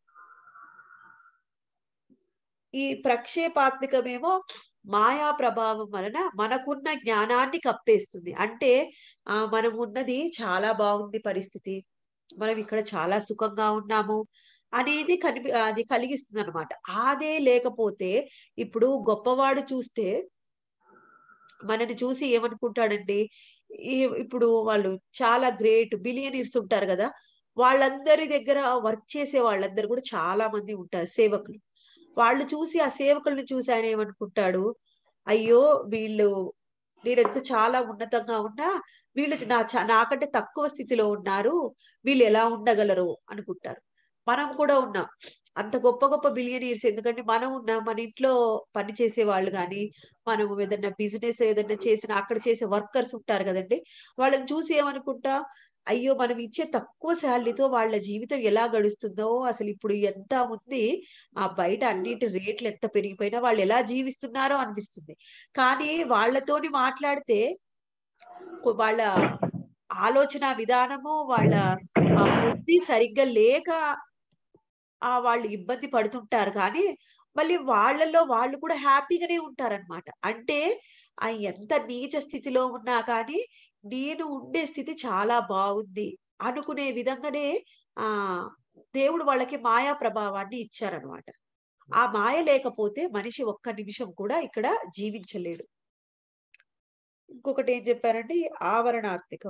ఈ ప్రక్షేపాత్మికమేమో మాయా ప్రభావం వలన మనకున్న జ్ఞానాన్ని కప్పేస్తుంది అంటే ఆ మనం ఉన్నది చాలా బాగుంది పరిస్థితి మనం ఇక్కడ చాలా సుఖంగా ఉన్నాము అనేది కనిపి అది కలిగిస్తుంది అనమాట అదే లేకపోతే ఇప్పుడు గొప్పవాడు చూస్తే మనని చూసి ఏమనుకుంటాడండి ఇప్పుడు వాళ్ళు చాలా గ్రేట్ బిలియనీర్స్ ఉంటారు కదా వాళ్ళందరి దగ్గర వర్క్ చేసే వాళ్ళందరూ కూడా చాలా మంది ఉంటారు సేవకులు వాళ్ళు చూసి ఆ సేవకుల్ని చూసి ఆయన ఏమనుకుంటాడు అయ్యో వీళ్ళు నేనెంత చాలా ఉన్నతంగా ఉన్నా వీళ్ళు నా నాకంటే తక్కువ స్థితిలో ఉన్నారు వీళ్ళు ఎలా ఉండగలరు అనుకుంటారు మనం కూడా ఉన్నాం అంత గొప్ప గొప్ప బిలియనీర్స్ ఎందుకంటే మనం ఉన్నాం మన ఇంట్లో పని చేసే వాళ్ళు కానీ మనం ఏదైనా బిజినెస్ ఏదైనా చేసిన అక్కడ చేసే వర్కర్స్ ఉంటారు కదండి వాళ్ళని చూసి ఏమనుకుంటా అయ్యో మనం ఇచ్చే తక్కువ శాలరీతో వాళ్ళ జీవితం ఎలా గడుస్తుందో అసలు ఇప్పుడు ఎంత ఉంది ఆ బయట అన్నిటి రేట్లు ఎంత పెరిగిపోయినా వాళ్ళు ఎలా జీవిస్తున్నారో అనిపిస్తుంది కానీ వాళ్ళతోని మాట్లాడితే వాళ్ళ ఆలోచన విధానము వాళ్ళ బుద్ధి సరిగ్గా లేక ఆ వాళ్ళు ఇబ్బంది పడుతుంటారు కానీ మళ్ళీ వాళ్ళల్లో వాళ్ళు కూడా హ్యాపీగానే ఉంటారనమాట అంటే ఆ ఎంత నీచ స్థితిలో ఉన్నా కానీ నేను ఉండే స్థితి చాలా బాగుంది అనుకునే విధంగానే ఆ దేవుడు వాళ్ళకి మాయా ప్రభావాన్ని ఇచ్చారనమాట ఆ మాయ లేకపోతే మనిషి ఒక్క నిమిషం కూడా ఇక్కడ జీవించలేడు ఇంకొకటి ఏం చెప్పారంటే ఆవరణాత్మికం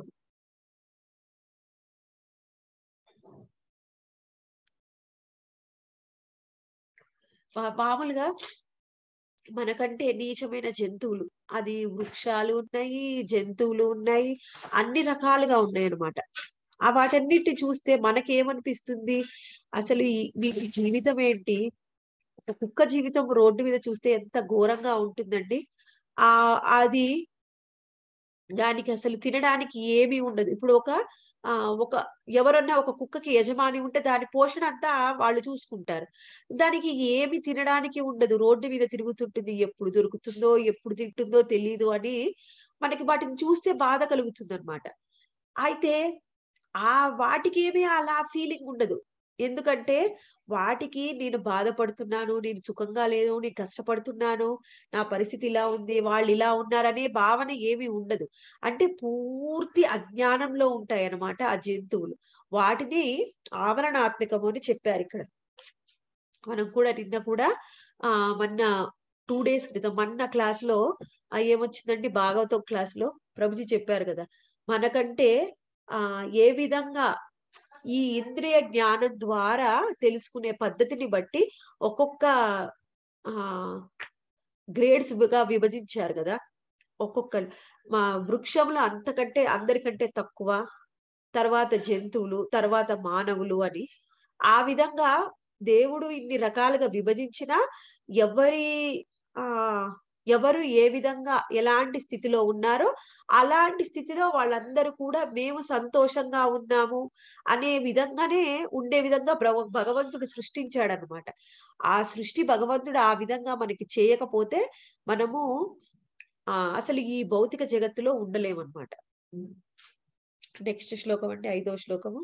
మామూలుగా మనకంటే నీచమైన జంతువులు అది వృక్షాలు ఉన్నాయి జంతువులు ఉన్నాయి అన్ని రకాలుగా ఉన్నాయి అన్నమాట ఆ వాటన్నిటిని చూస్తే మనకేమనిపిస్తుంది అసలు ఈ వీటి జీవితం ఏంటి ఒక కుక్క జీవితం రోడ్డు మీద చూస్తే ఎంత ఘోరంగా ఉంటుందండి ఆ అది దానికి అసలు తినడానికి ఏమీ ఉండదు ఇప్పుడు ఒక ఆ ఒక ఎవరన్నా ఒక కుక్కకి యజమాని ఉంటే దాని పోషణ అంతా వాళ్ళు చూసుకుంటారు దానికి ఏమి తినడానికి ఉండదు రోడ్డు మీద తిరుగుతుంటుంది ఎప్పుడు దొరుకుతుందో ఎప్పుడు తింటుందో తెలియదు అని మనకి వాటిని చూస్తే బాధ కలుగుతుంది అనమాట అయితే ఆ వాటికి ఏమీ అలా ఫీలింగ్ ఉండదు ఎందుకంటే వాటికి నేను బాధపడుతున్నాను నేను సుఖంగా లేదు నేను కష్టపడుతున్నాను నా పరిస్థితి ఇలా ఉంది వాళ్ళు ఇలా ఉన్నారనే భావన ఏమీ ఉండదు అంటే పూర్తి అజ్ఞానంలో ఉంటాయి అన్నమాట ఆ జంతువులు వాటిని ఆవరణాత్మకము అని చెప్పారు ఇక్కడ మనం కూడా నిన్న కూడా ఆ మొన్న టూ డేస్ క్రితం మొన్న క్లాస్ లో ఆ ఏమొచ్చిందండి భాగవతం క్లాస్ లో ప్రభుజీ చెప్పారు కదా మనకంటే ఆ ఏ విధంగా ఈ ఇంద్రియ జ్ఞానం ద్వారా తెలుసుకునే పద్ధతిని బట్టి ఒక్కొక్క ఆ గ్రేడ్స్ గా విభజించారు కదా ఒక్కొక్క మా వృక్షంలో అంతకంటే అందరికంటే తక్కువ తర్వాత జంతువులు తర్వాత మానవులు అని ఆ విధంగా దేవుడు ఇన్ని రకాలుగా విభజించిన ఎవరి ఆ ఎవరు ఏ విధంగా ఎలాంటి స్థితిలో ఉన్నారో అలాంటి స్థితిలో వాళ్ళందరూ కూడా మేము సంతోషంగా ఉన్నాము అనే విధంగానే ఉండే విధంగా భగవ- భగవంతుడు సృష్టించాడనమాట ఆ సృష్టి భగవంతుడు ఆ విధంగా మనకి చేయకపోతే మనము ఆ అసలు ఈ భౌతిక జగత్తులో ఉండలేమన్నమాట నెక్స్ట్ శ్లోకం అంటే ఐదో శ్లోకము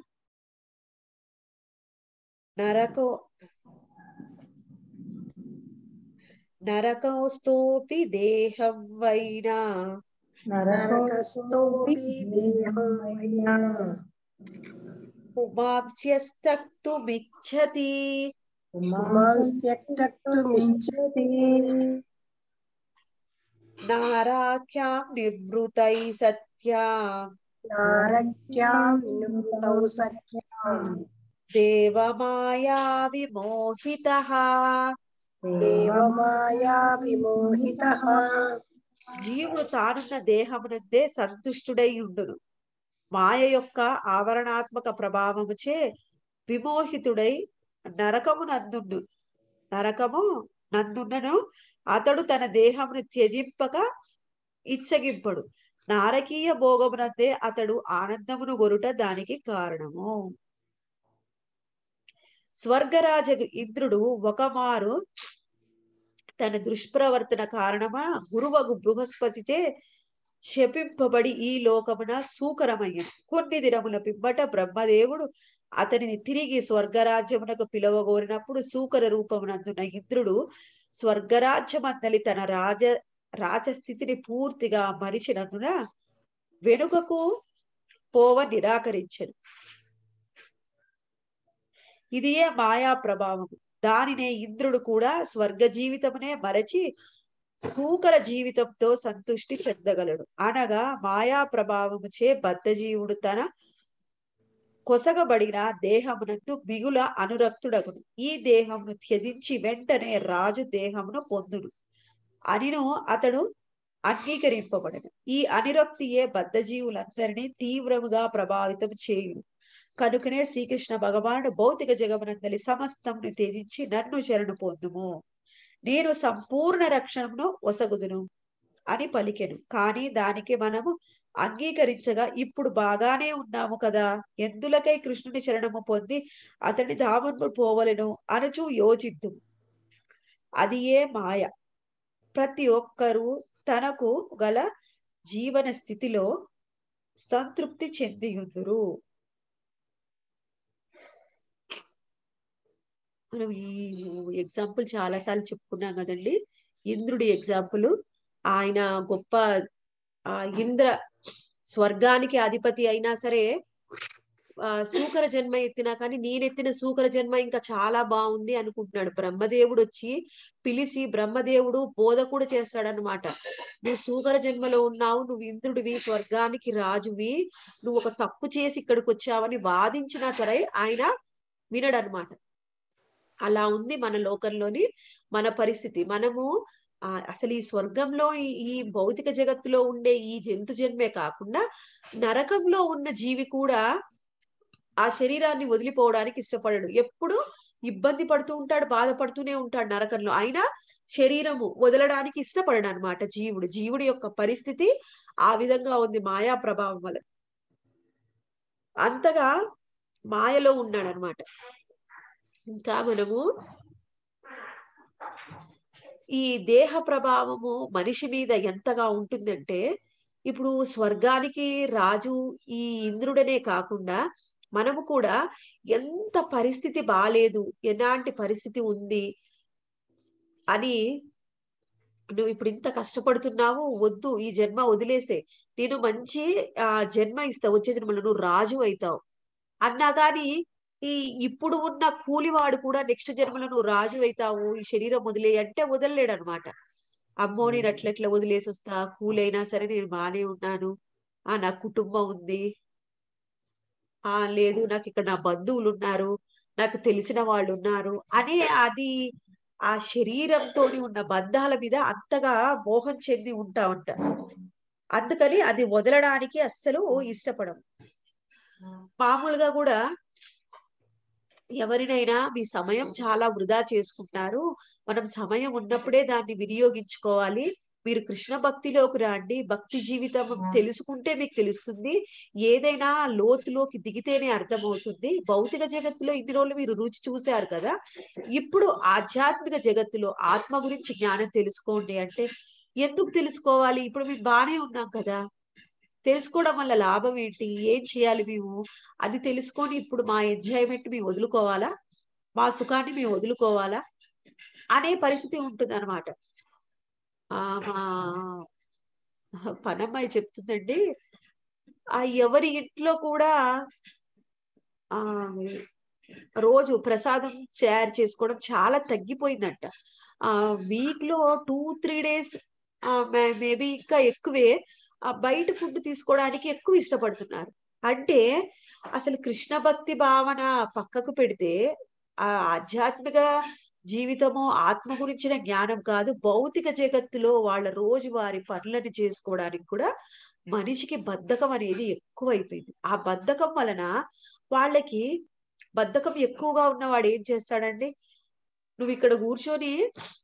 నరకో నరకోస్తోపి దేహం వైనా నరకస్తోపి దేహం వైనా పుమాంస్యస్తక్తుమిచ్చతి పుమాంస్త్యక్తక్తుమిచ్చతి నారాఖ్యాం నివృతై సత్యా నారక్యాం నివృతౌ సత్యాం దేవమాయా విమోహిత దేవమాయా విమోహితః జీవుడు తానున్న దేహమునందే సంతుష్టుడై ఉండును మాయ యొక్క ఆవరణాత్మక ప్రభావముచే విమోహితుడై నరకము నందుండు నరకము నందున్నను అతడు తన దేహమును త్యజింపక ఇచ్చగింపడు నారకీయ భోగమునందే అతడు ఆనందమును గొరుట దానికి కారణము స్వర్గరాజగు ఇంద్రుడు ఒకమారు తన దుష్ప్రవర్తన కారణమా గురువగు బృహస్పతిచే శపింపబడి ఈ లోకమున సూకరమయ్యను కొన్ని దినముల పిమ్మట బ్రహ్మదేవుడు అతనిని తిరిగి స్వర్గరాజ్యమునకు పిలవగోరినప్పుడు సూకర రూపమునందున ఇంద్రుడు స్వర్గరాజ్యమందలి తన రాజ రాజస్థితిని పూర్తిగా మరిచినందున వెనుకకు పోవ నిరాకరించను ఇదియే మాయా ప్రభావము దానినే ఇంద్రుడు కూడా స్వర్గ జీవితమునే మరచి సూకర జీవితంతో సంతుష్టి చెందగలడు అనగా మాయా ప్రభావముచే బద్ధజీవుడు తన కొసగబడిన దేహమునందు మిగుల అనురక్తుడగును ఈ దేహమును త్యజించి వెంటనే రాజు దేహమును పొందును అనిను అతడు అంగీకరింపబడను ఈ అనిరక్తియే బద్ధజీవులందరినీ తీవ్రముగా ప్రభావితం చేయును కనుకనే శ్రీకృష్ణ భగవానుడు భౌతిక జగమునందలి సమస్తమును త్యజించి నన్ను శరణు పొందుము నేను సంపూర్ణ రక్షణను ఒసగుదును అని పలికెను కానీ దానికి మనము అంగీకరించగా ఇప్పుడు బాగానే ఉన్నాము కదా ఎందులకై కృష్ణుని శరణము పొంది అతని ధామను పోవలెను అనుచు యోచిద్దు అది ఏ మాయ ప్రతి ఒక్కరూ తనకు గల జీవన స్థితిలో సంతృప్తి చెందియుందురు మనం ఈ ఎగ్జాంపుల్ చాలా సార్లు చెప్పుకున్నాం కదండి ఇంద్రుడి ఎగ్జాంపుల్ ఆయన గొప్ప ఆ ఇంద్ర స్వర్గానికి అధిపతి అయినా సరే ఆ సూకర జన్మ ఎత్తినా కానీ నేనెత్తిన సూకర జన్మ ఇంకా చాలా బాగుంది అనుకుంటున్నాడు బ్రహ్మదేవుడు వచ్చి పిలిచి బ్రహ్మదేవుడు బోధ కూడా చేస్తాడనమాట నువ్వు సూకర జన్మలో ఉన్నావు నువ్వు ఇంద్రుడివి స్వర్గానికి రాజువి నువ్వు ఒక తప్పు చేసి ఇక్కడికి వచ్చావని వాదించినా సరే ఆయన వినడనమాట అలా ఉంది మన లోకంలోని మన పరిస్థితి మనము ఆ అసలు ఈ స్వర్గంలో ఈ ఈ భౌతిక జగత్తులో ఉండే ఈ జంతు జన్మే కాకుండా నరకంలో ఉన్న జీవి కూడా ఆ శరీరాన్ని వదిలిపోవడానికి ఇష్టపడడు ఎప్పుడు ఇబ్బంది పడుతూ ఉంటాడు బాధపడుతూనే ఉంటాడు నరకంలో అయినా శరీరము వదలడానికి ఇష్టపడడు అనమాట జీవుడు జీవుడి యొక్క పరిస్థితి ఆ విధంగా ఉంది మాయా ప్రభావం వల్ల అంతగా మాయలో ఉన్నాడు అనమాట ఇంకా మనము ఈ దేహ ప్రభావము మనిషి మీద ఎంతగా ఉంటుందంటే ఇప్పుడు స్వర్గానికి రాజు ఈ ఇంద్రుడనే కాకుండా మనము కూడా ఎంత పరిస్థితి బాలేదు ఎలాంటి పరిస్థితి ఉంది అని నువ్వు ఇప్పుడు ఇంత కష్టపడుతున్నావు వద్దు ఈ జన్మ వదిలేసే నేను మంచి ఆ జన్మ ఇస్తా వచ్చే జన్మలో నువ్వు రాజు అవుతావు అన్నా గాని ఈ ఇప్పుడు ఉన్న కూలివాడు కూడా నెక్స్ట్ జన్మలో నువ్వు రాజు అవుతావు ఈ శరీరం వదిలే అంటే వదలలేడు అనమాట అమ్మో నేను అట్లట్లా వదిలేసి వస్తా కూలైనా సరే నేను బానే ఉన్నాను ఆ నా కుటుంబం ఉంది ఆ లేదు నాకు ఇక్కడ నా బంధువులు ఉన్నారు నాకు తెలిసిన వాళ్ళు ఉన్నారు అనే అది ఆ శరీరంతో ఉన్న బంధాల మీద అంతగా మోహం చెంది ఉంటా ఉంటా అందుకని అది వదలడానికి అస్సలు ఇష్టపడం మామూలుగా కూడా ఎవరినైనా మీ సమయం చాలా వృధా చేసుకుంటారు మనం సమయం ఉన్నప్పుడే దాన్ని వినియోగించుకోవాలి మీరు కృష్ణ భక్తిలోకి రండి భక్తి జీవితం తెలుసుకుంటే మీకు తెలుస్తుంది ఏదైనా లోతులోకి దిగితేనే అర్థమవుతుంది భౌతిక జగత్తులో ఇన్ని రోజులు మీరు రుచి చూశారు కదా ఇప్పుడు ఆధ్యాత్మిక జగత్తులో ఆత్మ గురించి జ్ఞానం తెలుసుకోండి అంటే ఎందుకు తెలుసుకోవాలి ఇప్పుడు మేము బానే ఉన్నాం కదా తెలుసుకోవడం వల్ల లాభం ఏంటి ఏం చేయాలి మేము అది తెలుసుకొని ఇప్పుడు మా ఎంజాయ్మెంట్ మేము వదులుకోవాలా మా సుఖాన్ని మేము వదులుకోవాలా అనే పరిస్థితి ఉంటుంది అనమాట ఆ మా పనమ్మాయి చెప్తుందండి ఆ ఎవరి ఇంట్లో కూడా ఆ రోజు ప్రసాదం తయారు చేసుకోవడం చాలా తగ్గిపోయిందంట ఆ వీక్ లో టూ త్రీ డేస్ మేబీ ఇంకా ఎక్కువే ఆ బయట ఫుడ్ తీసుకోవడానికి ఎక్కువ ఇష్టపడుతున్నారు అంటే అసలు కృష్ణ భక్తి భావన పక్కకు పెడితే ఆ ఆధ్యాత్మిక జీవితము ఆత్మ గురించిన జ్ఞానం కాదు భౌతిక జగత్తులో వాళ్ళ రోజువారి పనులను చేసుకోవడానికి కూడా మనిషికి బద్ధకం అనేది ఎక్కువైపోయింది ఆ బద్ధకం వలన వాళ్ళకి బద్ధకం ఎక్కువగా ఉన్నవాడు ఏం చేస్తాడండి నువ్వు ఇక్కడ కూర్చొని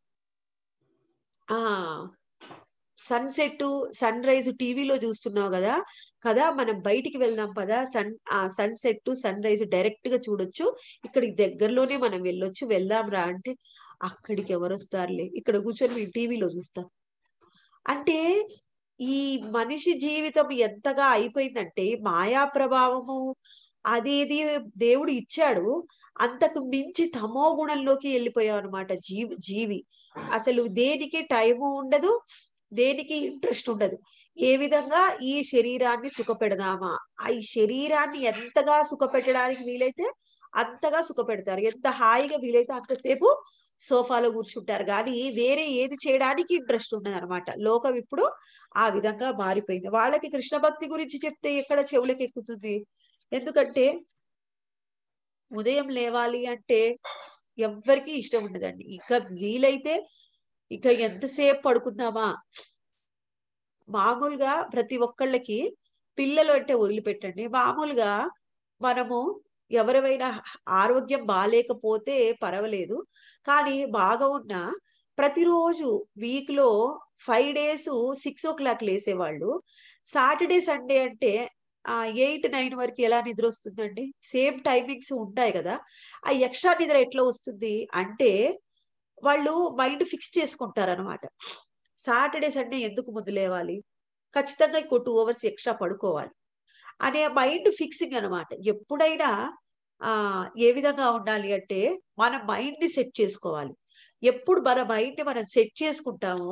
ఆ సన్సెట్ సన్ రైజ్ టీవీలో చూస్తున్నావు కదా కదా మనం బయటికి వెళ్దాం పదా సన్ ఆ సన్సెట్ సన్ రైజ్ డైరెక్ట్ గా చూడొచ్చు ఇక్కడికి దగ్గరలోనే మనం వెళ్ళొచ్చు వెళ్దాం రా అంటే అక్కడికి ఎవరు వస్తారులే ఇక్కడ కూర్చొని మేము టీవీలో చూస్తాం అంటే ఈ మనిషి జీవితం ఎంతగా అయిపోయిందంటే మాయా ప్రభావము అదేది దేవుడు ఇచ్చాడు అంతకు మించి తమో గుణంలోకి వెళ్ళిపోయాం అనమాట జీవి జీవి అసలు దేనికి టైము ఉండదు దేనికి ఇంట్రెస్ట్ ఉండదు ఏ విధంగా ఈ శరీరాన్ని సుఖపెడదామా ఆ ఈ శరీరాన్ని ఎంతగా సుఖపెట్టడానికి వీలైతే అంతగా సుఖపెడతారు ఎంత హాయిగా వీలైతే అంతసేపు సోఫాలో కూర్చుంటారు కానీ వేరే ఏది చేయడానికి ఇంట్రెస్ట్ ఉండదు అనమాట లోకం ఇప్పుడు ఆ విధంగా మారిపోయింది వాళ్ళకి కృష్ణ భక్తి గురించి చెప్తే ఎక్కడ చెవులకు ఎక్కుతుంది ఎందుకంటే ఉదయం లేవాలి అంటే ఎవ్వరికీ ఇష్టం ఉండదండి ఇక వీలైతే ఇక ఎంతసేపు పడుకుందామా మామూలుగా ప్రతి ఒక్కళ్ళకి పిల్లలు అంటే వదిలిపెట్టండి మామూలుగా మనము ఎవరివైనా ఆరోగ్యం బాగాలేకపోతే పర్వాలేదు కానీ బాగా ఉన్న ప్రతిరోజు వీక్ లో five days six o'clock లేసేవాళ్ళు సాటర్డే సండే అంటే ఆ ఎయిట్ నైన్ వరకు ఎలా నిద్ర వస్తుందండి సేమ్ టైమింగ్స్ ఉంటాయి కదా ఆ ఎక్స్ట్రా నిద్ర ఎట్లా వస్తుంది అంటే వాళ్ళు మైండ్ ఫిక్స్ చేసుకుంటారు అనమాట సాటర్డే సండే ఎందుకు ముందు లేవాలి ఖచ్చితంగా ఇంకో టూ అవర్స్ ఎక్స్ట్రా పడుకోవాలి అనే మైండ్ ఫిక్సింగ్ అనమాట ఎప్పుడైనా ఆ ఏ విధంగా ఉండాలి అంటే మన మైండ్ ని సెట్ చేసుకోవాలి ఎప్పుడు మన మైండ్ ని మనం సెట్ చేసుకుంటామో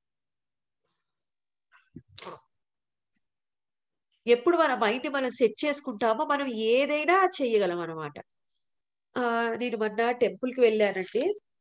ఎప్పుడు మన మైండ్ ని మనం సెట్ చేసుకుంటామో మనం ఏదైనా చెయ్యగలం అనమాట ఆ నేను మొన్న టెంపుల్ కి వెళ్ళానండి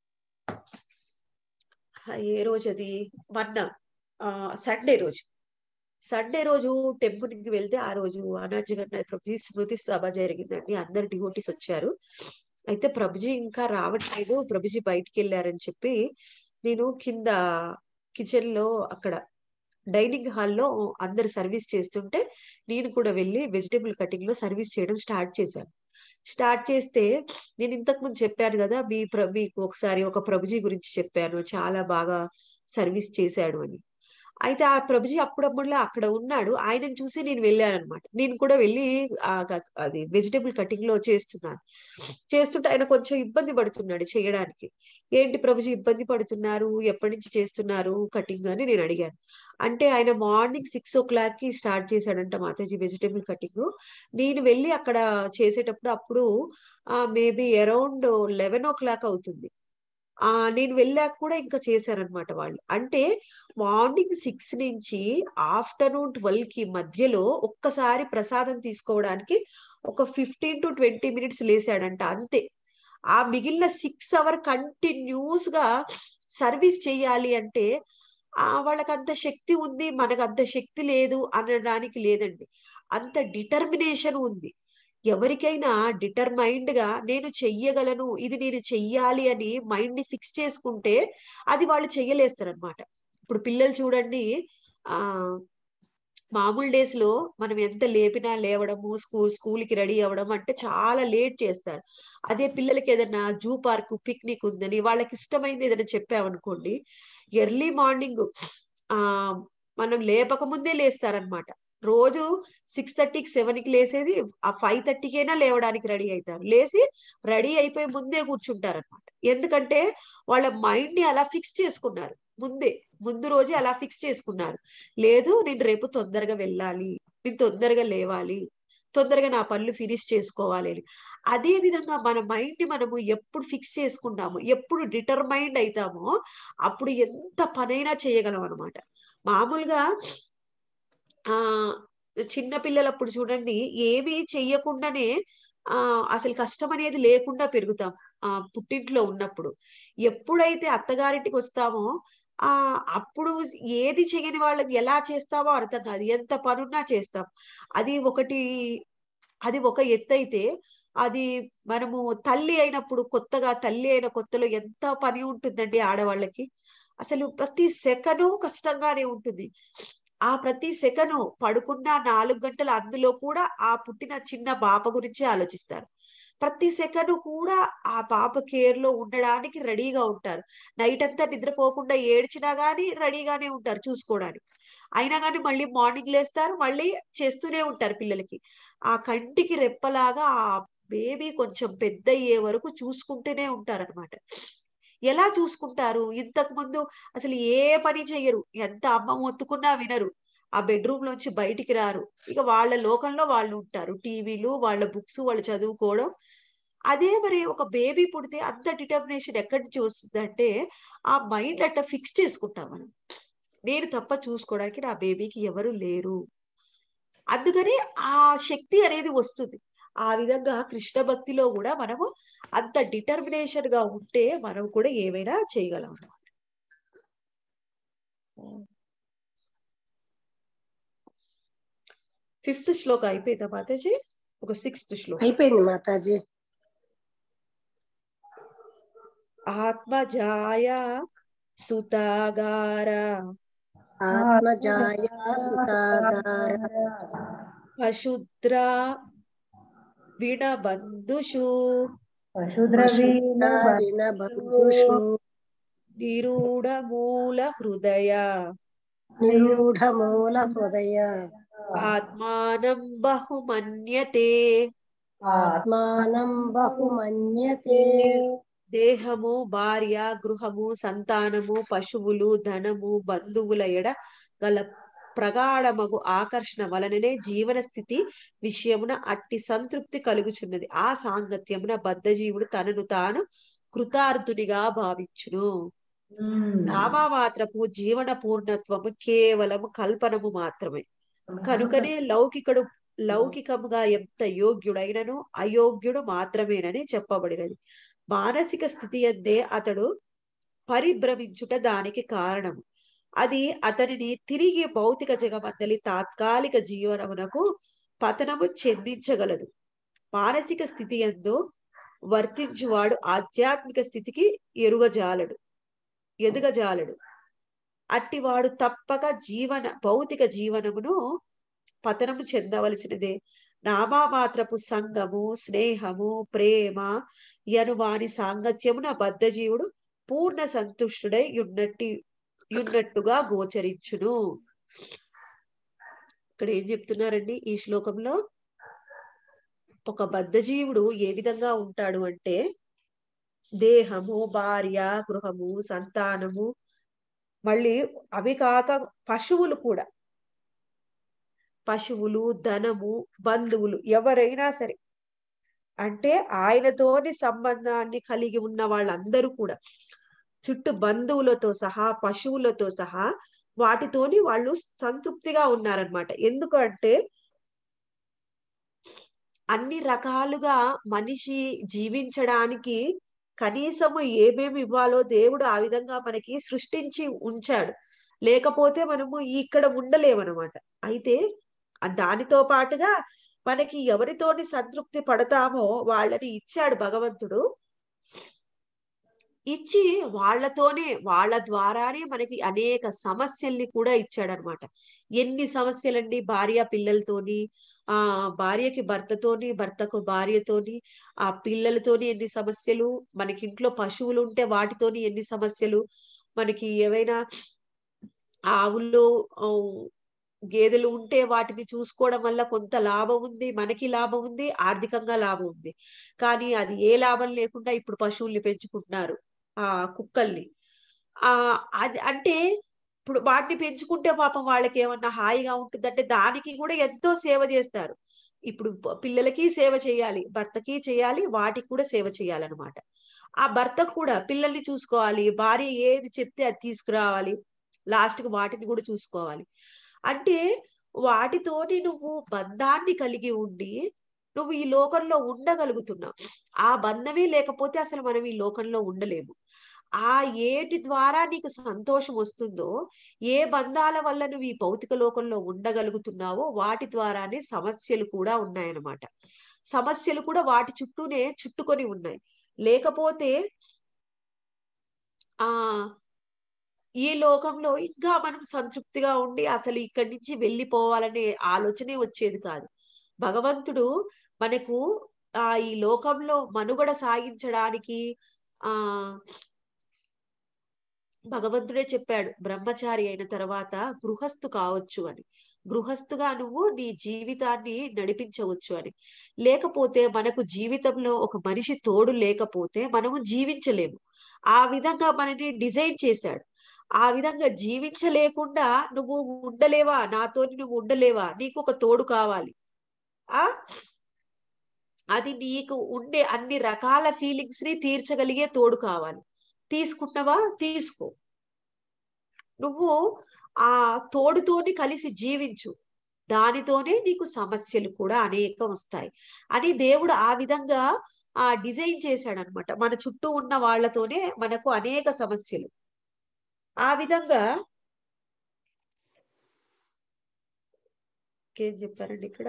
ఏ రోజు అది మొన్న ఆ సండే రోజు సండే రోజు టెంపుల్ కి వెళ్తే ఆ రోజు అనాజ్ జగన్నాథ్ ప్రభుజీ స్మృతి సభ జరిగిందండి అందరు డివోటీస్ వచ్చారు అయితే ప్రభుజీ ఇంకా రావట్లేదు ప్రభుజీ బయటికి వెళ్ళారని చెప్పి నేను కింద కిచెన్ లో అక్కడ డైనింగ్ హాల్లో అందరు సర్వీస్ చేస్తుంటే నేను కూడా వెళ్ళి వెజిటేబుల్ కటింగ్ లో సర్వీస్ చేయడం స్టార్ట్ చేశాను స్టార్ట్ చేస్తే నేను ఇంతకు ముందు చెప్పాను కదా మీ ప్ర మీకు ఒకసారి ఒక ప్రభుజీ గురించి చెప్పాను చాలా బాగా సర్వీస్ చేశాడు అని అయితే ఆ ప్రభుజీ అప్పుడప్పుడులా అక్కడ ఉన్నాడు ఆయనను చూసి నేను వెళ్ళాను అనమాట నేను కూడా వెళ్ళి ఆ గ- అది వెజిటేబుల్ కటింగ్ లో చేస్తున్నాను చేస్తుంటే ఆయన కొంచెం ఇబ్బంది పడుతున్నాడు చేయడానికి ఏంటి ప్రభుజీ ఇబ్బంది పడుతున్నారు ఎప్పటి నుంచి చేస్తున్నారు కటింగ్ అని నేను అడిగాను అంటే ఆయన మార్నింగ్ సిక్స్ ఓ క్లాక్ కి స్టార్ట్ చేశాడంట మాతాజీ వెజిటేబుల్ కటింగ్ నేను వెళ్ళి అక్కడ చేసేటప్పుడు అప్పుడు maybe around eleven o'clock అవుతుంది ఆ నేను వెళ్ళాక కూడా ఇంకా చేశారనమాట వాళ్ళు అంటే మార్నింగ్ సిక్స్ నుంచి ఆఫ్టర్నూన్ ట్వెల్వ్ కి మధ్యలో ఒక్కసారి ప్రసాదం తీసుకోవడానికి ఒక ఫిఫ్టీన్ టు ట్వంటీ మినిట్స్ లేసాడంట అంతే ఆ మిగిలిన సిక్స్ అవర్ కంటిన్యూస్ గా సర్వీస్ చేయాలి అంటే ఆ వాళ్ళకి అంత శక్తి ఉంది మనకు అంత శక్తి లేదు అనడానికి లేదండి అంత డిటర్మినేషన్ ఉంది ఎవరికైనా డిటర్మైండ్ గా నేను చెయ్యగలను ఇది నేను చెయ్యాలి అని మైండ్ ని ఫిక్స్ చేసుకుంటే అది వాళ్ళు చెయ్యలేస్తారనమాట ఇప్పుడు పిల్లలు చూడండి ఆ మామూలు డేస్ లో మనం ఎంత లేపినా లేవడము స్కూల్ స్కూల్ కి రెడీ అవ్వడం అంటే చాలా లేట్ చేస్తారు అదే పిల్లలకి ఏదైనా జూ పార్క్ పిక్నిక్ ఉందని వాళ్ళకి ఇష్టమైంది ఏదైనా చెప్పామనుకోండి ఎర్లీ మార్నింగ్ ఆ మనం లేపక ముందే లేస్తారనమాట రోజు సిక్స్ థర్టీకి సెవెన్ కి లేసేది ఆ ఫైవ్ థర్టీకైనా లేవడానికి రెడీ అవుతారు లేచి రెడీ అయిపోయి ముందే కూర్చుంటారు అనమాట ఎందుకంటే వాళ్ళ మైండ్ ని అలా ఫిక్స్ చేసుకున్నారు ముందే ముందు రోజే అలా ఫిక్స్ చేసుకున్నారు లేదు నేను రేపు తొందరగా వెళ్ళాలి నేను తొందరగా లేవాలి తొందరగా నా పనులు ఫినిష్ చేసుకోవాలి అని అదే విధంగా మన మైండ్ ని మనము ఎప్పుడు ఫిక్స్ చేసుకుంటామో ఎప్పుడు డిటర్మైండ్ అవుతామో అప్పుడు ఎంత పనైనా చేయగలం అనమాట మామూలుగా ఆ చిన్న పిల్లలప్పుడు చూడండి ఏమీ చెయ్యకుండానే ఆ అసలు కష్టం అనేది లేకుండా పెరుగుతాం ఆ పుట్టింట్లో ఉన్నప్పుడు ఎప్పుడైతే అత్తగారింటికి వస్తామో ఆ అప్పుడు ఏది చేయని వాళ్ళకి ఎలా చేస్తామో అర్థం కాదు ఎంత పనున్నా చేస్తాం అది ఒకటి అది ఒక ఎత్తు అయితే అది మనము తల్లి అయినప్పుడు కొత్తగా తల్లి అయిన కొత్తలో ఎంత పని ఉంటుందండి ఆడవాళ్ళకి అసలు ప్రతి సెకను కష్టంగానే ఉంటుంది ఆ ప్రతి సెకను పడుకున్న నాలుగు గంటలు అందులో కూడా ఆ పుట్టిన చిన్న పాప గురించి ఆలోచిస్తారు ప్రతి సెకను కూడా ఆ పాప కేర్ లో ఉండడానికి రెడీగా ఉంటారు నైట్ అంతా నిద్రపోకుండా ఏడ్చినా గానీ రెడీగానే ఉంటారు చూసుకోవడానికి అయినా కానీ మళ్ళీ మార్నింగ్ లేస్తారు మళ్ళీ చేస్తూనే ఉంటారు పిల్లలకి ఆ కంటికి రెప్పలాగా ఆ బేబీ కొంచెం పెద్ద అయ్యే వరకు చూసుకుంటూనే ఉంటారన్నమాట ఎలా చూసుకుంటారు ఇంతకు ముందు అసలు ఏ పని చెయ్యరు ఎంత అమ్మ మొత్తుకున్నా వినరు ఆ బెడ్రూమ్ లోంచి బయటికి రారు ఇక వాళ్ళ లోకంలో వాళ్ళు ఉంటారు టీవీలు వాళ్ళ బుక్స్ వాళ్ళు చదువుకోవడం అదే మరి ఒక బేబీ పుడితే అంత డిటర్మినేషన్ ఎక్కడి నుంచి వస్తుందంటే ఆ మైండ్ అట్లా ఫిక్స్ చేసుకుంటాం మనం నేను తప్ప చూసుకోవడానికి నా బేబీకి ఎవరు లేరు అందుకని ఆ శక్తి అనేది వస్తుంది ఆ విధంగా కృష్ణ భక్తిలో కూడా మనము అంత డిటర్మినేషన్ గా ఉంటే మనం కూడా ఏమైనా చేయగలం అన్నమాట ఫిఫ్త్ శ్లోక అయిపోయిందా మాతాజీ ఒక సిక్స్త్ శ్లోక అయిపోయింది మాతాజీ ఆత్మజాయ సుతాగార ఆత్మజాయ సుతాగార పశుద్ర వినబంధుషు పశుద్రవీణ విన బంధుషు నిరూఢ మూల హృదయ నిరూఢ మూల హృదయ ఆత్మానం బహుమన్యతే ఆత్మానం బహుమన్యతే దేహము భార్య గృహము సంతానము పశువులు ధనము బంధువుల ఎడ గల ప్రగాఢమగు ఆకర్షణ వలననే జీవన స్థితి విషయమున అట్టి సంతృప్తి కలుగుచున్నది ఆ సాంగత్యమున బద్ధజీవుడు తనను తాను కృతార్థునిగా భావించును నామమాత్రపు జీవన పూర్ణత్వము కేవలము కల్పనము మాత్రమే కనుకనే లౌకికుడు లౌకికముగా ఎంత యోగ్యుడైనను అయోగ్యుడు మాత్రమేనని చెప్పబడినది మానసిక స్థితి అందే అతడు పరిభ్రమించుట దానికి కారణము అది అతనిని తిరిగి భౌతిక జగమందలి తాత్కాలిక జీవనమునకు పతనము చెందించగలదు మానసిక స్థితి ఎందు వర్తించువాడు ఆధ్యాత్మిక స్థితికి ఎరుగజాలడు ఎదుగజాలడు అట్టివాడు తప్పక జీవన భౌతిక జీవనమును పతనము చెందవలసినదే నామామాత్రపు సంగము స్నేహము ప్రేమ యను వాని సాంగత్యమున బద్ధజీవుడు పూర్ణ సంతుష్టుడై యున్నట్టి యున్నట్టుగా గోచరించును ఇక్కడ ఏం చెప్తున్నారండి ఈ శ్లోకంలో ఒక బద్ధజీవుడు ఏ విధంగా ఉంటాడు అంటే దేహము భార్య గృహము సంతానము మళ్ళీ అవి కాక పశువులు కూడా పశువులు ధనము బంధువులు ఎవరైనా సరే అంటే ఆయనతోని సంబంధాన్ని కలిగి ఉన్న వాళ్ళందరూ కూడా చుట్టూ బంధువులతో సహా పశువులతో సహా వాటితోని వాళ్ళు సంతృప్తిగా ఉన్నారనమాట ఎందుకంటే అన్ని రకాలుగా మనిషి జీవించడానికి కనీసము ఏమేమి ఇవ్వాలో దేవుడు ఆ విధంగా మనకి సృష్టించి ఉంచాడు లేకపోతే మనము ఇక్కడ ఉండలేమన్నమాట అయితే ఆ దానితో పాటుగా మనకి ఎవరితోని సంతృప్తి పడతామో వాళ్ళని ఇచ్చాడు భగవంతుడు ఇచ్చి వాళ్ళతోనే వాళ్ళ ద్వారానే మనకి అనేక సమస్యల్ని కూడా ఇచ్చాడనమాట ఎన్ని సమస్యలండి భార్య పిల్లలతోని ఆ భార్యకి భర్తతోని భర్తకు భార్యతోని ఆ పిల్లలతోని ఎన్ని సమస్యలు మనకి ఇంట్లో పశువులు ఉంటే వాటితోని ఎన్ని సమస్యలు మనకి ఏవైనా ఆవులు ఆ, గేదెలు ఉంటే వాటిని చూసుకోవడం వల్ల కొంత లాభం ఉంది మనకి లాభం ఉంది ఆర్థికంగా లాభం ఉంది కానీ అది ఏ లాభం లేకుండా ఇప్పుడు పశువుల్ని పెంచుకుంటున్నారు ఆ కుక్కల్ని ఆ అది అంటే ఇప్పుడు వాటిని పెంచుకుంటే పాపం వాళ్ళకి ఏమన్నా హాయిగా ఉంటుందంటే దానికి కూడా ఎంతో సేవ చేస్తారు ఇప్పుడు ప- పిల్లలకి సేవ చేయాలి భర్తకి చేయాలి వాటికి కూడా సేవ చేయాలన్నమాట ఆ భర్త కూడా పిల్లల్ని చూసుకోవాలి భార్య ఏది చెప్తే అది తీసుకురావాలి లాస్ట్ కి వాటిని కూడా చూసుకోవాలి అంటే వాటితోని నువ్వు బంధాన్ని కలిగి ఉండి నువ్వు ఈ లోకంలో ఉండగలుగుతున్నావు ఆ బంధమే లేకపోతే అసలు మనం ఈ లోకంలో ఉండలేము ఆ ఏటి ద్వారా నీకు సంతోషం వస్తుందో ఏ బంధాల వల్ల నువ్వు ఈ భౌతిక లోకంలో ఉండగలుగుతున్నావో వాటి ద్వారానే సమస్యలు కూడా ఉన్నాయన్నమాట సమస్యలు కూడా వాటి చుట్టూనే చుట్టుకొని ఉన్నాయి లేకపోతే ఆ ఈ లోకంలో ఇంకా మనం సంతృప్తిగా ఉండి అసలు ఇక్కడి నుంచి వెళ్ళిపోవాలనే ఆలోచనే వచ్చేది కాదు భగవంతుడు మనకు ఆ ఈ లోకంలో మనుగడ సాగించడానికి ఆ భగవంతుడే చెప్పాడు బ్రహ్మచారి అయిన తర్వాత గృహస్థు కావచ్చు అని గృహస్థుగా నువ్వు నీ జీవితాన్ని నడిపించవచ్చు అని లేకపోతే మనకు జీవితంలో ఒక మనిషి తోడు లేకపోతే మనము జీవించలేము ఆ విధంగా మనని డిజైన్ చేశాడు ఆ విధంగా జీవించలేకుండా నువ్వు ఉండలేవా నాతోని నువ్వు ఉండలేవా నీకు ఒక తోడు కావాలి ఆ అది నీకు ఉండే అన్ని రకాల ఫీలింగ్స్ ని తీర్చగలిగే తోడు కావాలి తీసుకుంటున్నావా తీసుకో నువ్వు ఆ తోడుతోని కలిసి జీవించు దానితోనే నీకు సమస్యలు కూడా అనేకం వస్తాయి అని దేవుడు ఆ విధంగా ఆ డిజైన్ చేశాడు అనమాట మన చుట్టూ ఉన్న వాళ్ళతోనే మనకు అనేక సమస్యలు ఆ విధంగా ఏం చెప్పారండి ఇక్కడ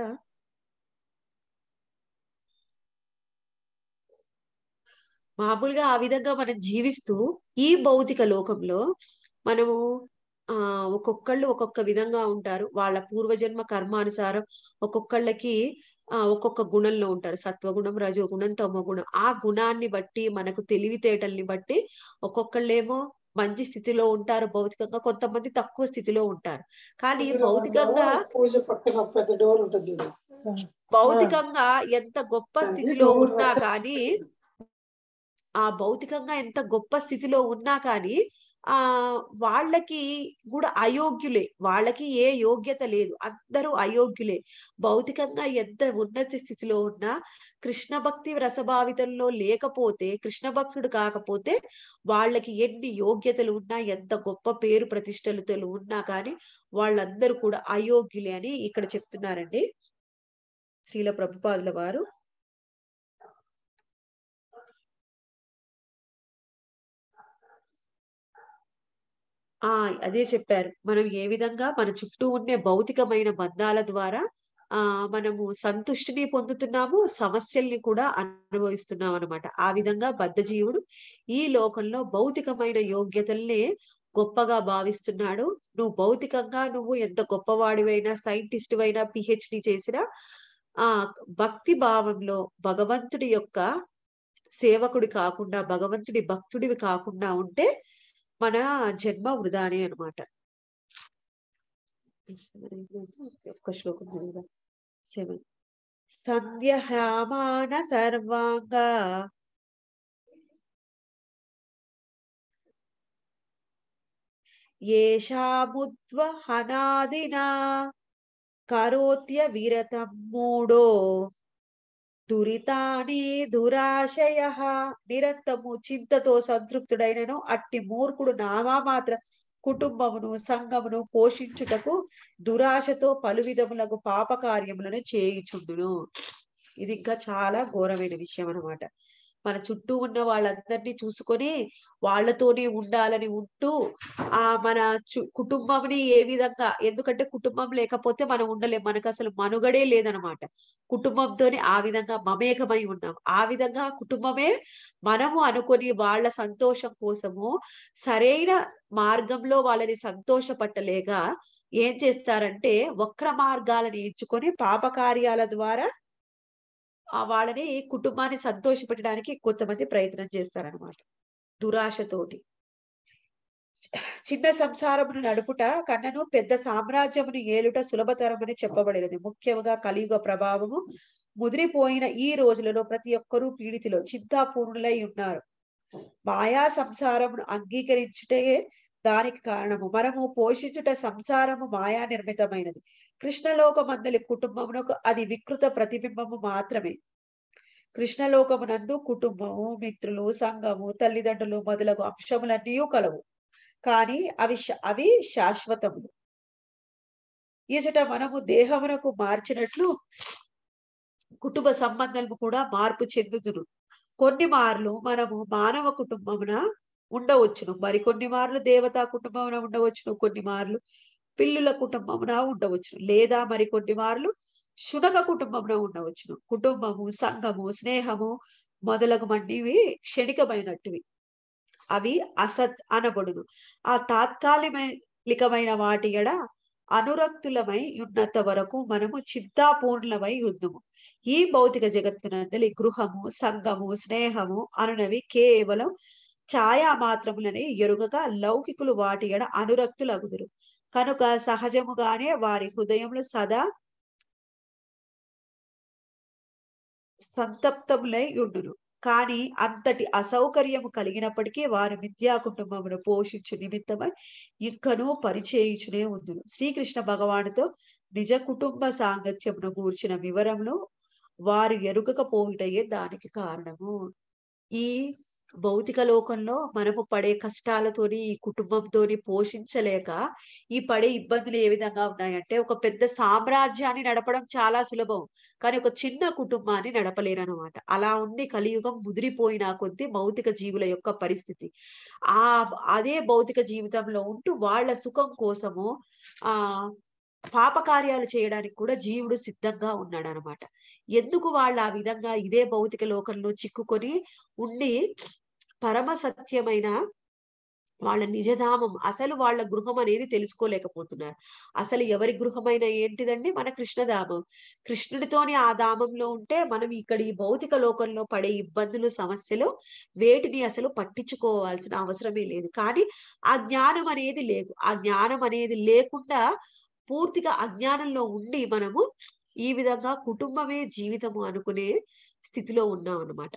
మామూలుగా ఆ విధంగా మనం జీవిస్తూ ఈ భౌతిక లోకంలో మనము ఆ ఒక్కొక్కళ్ళు ఒక్కొక్క విధంగా ఉంటారు వాళ్ళ పూర్వజన్మ కర్మానుసారం ఒక్కొక్కళ్ళకి ఆ ఒక్కొక్క గుణంలో ఉంటారు సత్వగుణం రజోగుణం తమోగుణం ఆ గుణాన్ని బట్టి మనకు తెలివితేటల్ని బట్టి ఒక్కొక్కళ్ళేమో మంచి స్థితిలో ఉంటారు భౌతికంగా కొంతమంది తక్కువ స్థితిలో ఉంటారు కానీ భౌతికంగా పూజ పక్కన పెద్ద డోర్ ఉంటుంది చూడు భౌతికంగా ఎంత గొప్ప అది స్థితిలో డోర్ ఉన్నా పక్కన. కానీ ఆ భౌతికంగా ఎంత గొప్ప స్థితిలో ఉన్నా కానీ ఆ వాళ్ళకి కూడా అయోగ్యులే వాళ్ళకి ఏ యోగ్యత లేదు అందరూ అయోగ్యులే భౌతికంగా ఎంత ఉన్నత స్థితిలో ఉన్నా కృష్ణ భక్తి రసభావితంలో లేకపోతే కృష్ణ భక్తుడు కాకపోతే వాళ్ళకి ఎన్ని యోగ్యతలు ఉన్నా ఎంత గొప్ప పేరు ప్రతిష్టలతలు ఉన్నా కానీ వాళ్ళందరూ కూడా అయోగ్యులే అని ఇక్కడ చెప్తున్నారండి శ్రీల ప్రభుపాదుల వారు ఆ అదే చెప్పారు మనం ఏ విధంగా మన చుట్టూ ఉండే భౌతికమైన బంధాల ద్వారా ఆ మనము సంతుష్టిని పొందుతున్నాము సమస్యల్ని కూడా అనుభవిస్తున్నాం అనమాట ఆ విధంగా బద్ధజీవుడు ఈ లోకంలో భౌతికమైన యోగ్యతల్ని గొప్పగా భావిస్తున్నాడు నువ్వు భౌతికంగా నువ్వు ఎంత గొప్పవాడివైనా సైంటిస్ట్ అయినా పిహెచ్డి చేసినా ఆ భక్తి భావంలో భగవంతుడి యొక్క సేవకుడి కాకుండా భగవంతుడి భక్తుడివి కాకుండా ఉంటే మన జన్మ వృధానే అనమాట ఒక్క శ్లోకం చదువుదాం సెవెన్ సంధ్యహామాన సర్వాంగ ఏషాముద్వహనాదినా కరోత్య విరతం మూడో దురితాని దురాశయ నిరంతము చింతతో సంతృప్తుడైనను అట్టి మూర్ఖుడు నామా మాత్ర కుటుంబమును సంఘమును పోషించుటకు దురాశతో పలు విధములకు పాప కార్యములను చేయుచుండును ఇది ఇంకా చాలా ఘోరమైన విషయం అన్నమాట మన చుట్టూ ఉన్న వాళ్ళందరినీ చూసుకొని వాళ్ళతోనే ఉండాలని ఉంటూ ఆ మన చు కుటుంబంని ఏ విధంగా ఎందుకంటే కుటుంబం లేకపోతే మనం ఉండలేం మనకు అసలు మనుగడే లేదనమాట కుటుంబంతోనే ఆ విధంగా మమేకమై ఉన్నాం ఆ విధంగా కుటుంబమే మనము అనుకొని వాళ్ళ సంతోషం కోసము సరైన మార్గంలో వాళ్ళని సంతోషపట్టలేక ఏం చేస్తారంటే వక్ర మార్గాలను ఎంచుకొని పాపకార్యాల ద్వారా ఆ వాళ్ళని కుటుంబాన్ని సంతోషపెట్టడానికి కొంతమంది ప్రయత్నం చేస్తారనమాట దురాశతోటి చిన్న సంసారమును నడుపుట కన్నను పెద్ద సామ్రాజ్యమును ఏలుట సులభతరమని చెప్పబడినది ముఖ్యంగా కలియుగ ప్రభావము ముదిరిపోయిన ఈ రోజులలో ప్రతి ఒక్కరూ పీడితిలో చింతాపూర్ణులై ఉన్నారు మాయా సంసారమును అంగీకరించుటే దానికి కారణము మనము పోషించుట సంసారము మాయా నిర్మితమైనది కృష్ణలోకమందలి కుటుంబమునకు అది వికృత ప్రతిబింబము మాత్రమే కృష్ణలోకమునందు కుటుంబము మిత్రులు సంఘము తల్లిదండ్రులు మొదలగు అంశములన్నీ కలవు కానీ అవి శ- అవి శాశ్వతములు ఈచట మనము దేహమునకు మార్చినట్లు కుటుంబ సంబంధాలు కూడా మార్పు చెందుతును కొన్ని మార్లు మనము మానవ కుటుంబమున ఉండవచ్చును మరికొన్ని మార్లు దేవతా కుటుంబమున ఉండవచ్చును కొన్ని మార్లు పిల్లుల కుటుంబమున ఉండవచ్చును లేదా మరికొన్ని మార్లు శునక కుటుంబమున ఉండవచ్చును కుటుంబము సంఘము స్నేహము మొదలగు మన్నివి క్షణికమైనట్టువి అవి అసత్ అనబడును ఆ తాత్కాలికమైన వాటి ఎడ అనురక్తులమై ఉన్నంత వరకు మనము చింతాపూర్ణమై ఉందుము ఈ భౌతిక జగత్తునందలి గృహము సంఘము స్నేహము అనునవి కేవలం ఛాయా మాత్రములని ఎరుగగా లౌకికులు వాటి ఎడ అనురక్తులగుదురు కనుక సహజముగానే వారి హృదయములు సదా సంతప్తములై ఉండును కానీ అంతటి అసౌకర్యము కలిగినప్పటికీ వారు మిథ్యా కుటుంబమును పోషించు నిమిత్తమై ఇంకనూ పరిచయించునే ఉందును శ్రీకృష్ణ భగవానుతో నిజ కుటుంబ సాంగత్యమును గూర్చిన వివరములు వారు ఎరుగకపోవుటయే దానికి కారణము ఈ భౌతిక లోకంలో మనము పడే కష్టాలతోని ఈ కుటుంబంతోని పోషించలేక ఈ పడే ఇబ్బందులు ఏ విధంగా ఉన్నాయంటే ఒక పెద్ద సామ్రాజ్యాన్ని నడపడం చాలా సులభం కానీ ఒక చిన్న కుటుంబాన్ని నడపలేరన్నమాట అలా ఉంది కలియుగం ముదిరిపోయిన కొద్దీ భౌతిక జీవుల యొక్క పరిస్థితి ఆ అదే భౌతిక జీవితంలో ఉంటూ వాళ్ళ సుఖం కోసము ఆ పాపకార్యాలు చేయడానికి కూడా జీవుడు సిద్ధంగా ఉన్నాడు అనమాట ఎందుకు వాళ్ళు ఆ విధంగా ఇదే భౌతిక లోకంలో చిక్కుకొని ఉండి పరమ సత్యమైన వాళ్ళ నిజధామం అసలు వాళ్ళ గృహం అనేది తెలుసుకోలేకపోతున్నారు అసలు ఎవరి గృహమైన ఏంటిదండి మన కృష్ణధామం కృష్ణుడితోని ఆ ధామంలో ఉంటే మనం ఇక్కడ ఈ భౌతిక లోకంలో పడే ఇబ్బందులు సమస్యలు వేటిని అసలు పట్టించుకోవాల్సిన అవసరమే లేదు కానీ ఆ జ్ఞానం అనేది లేదు ఆ జ్ఞానం అనేది లేకుండా పూర్తిగా అజ్ఞానంలో ఉండి మనము ఈ విధంగా కుటుంబమే జీవితము అనుకునే స్థితిలో ఉన్నాం అన్నమాట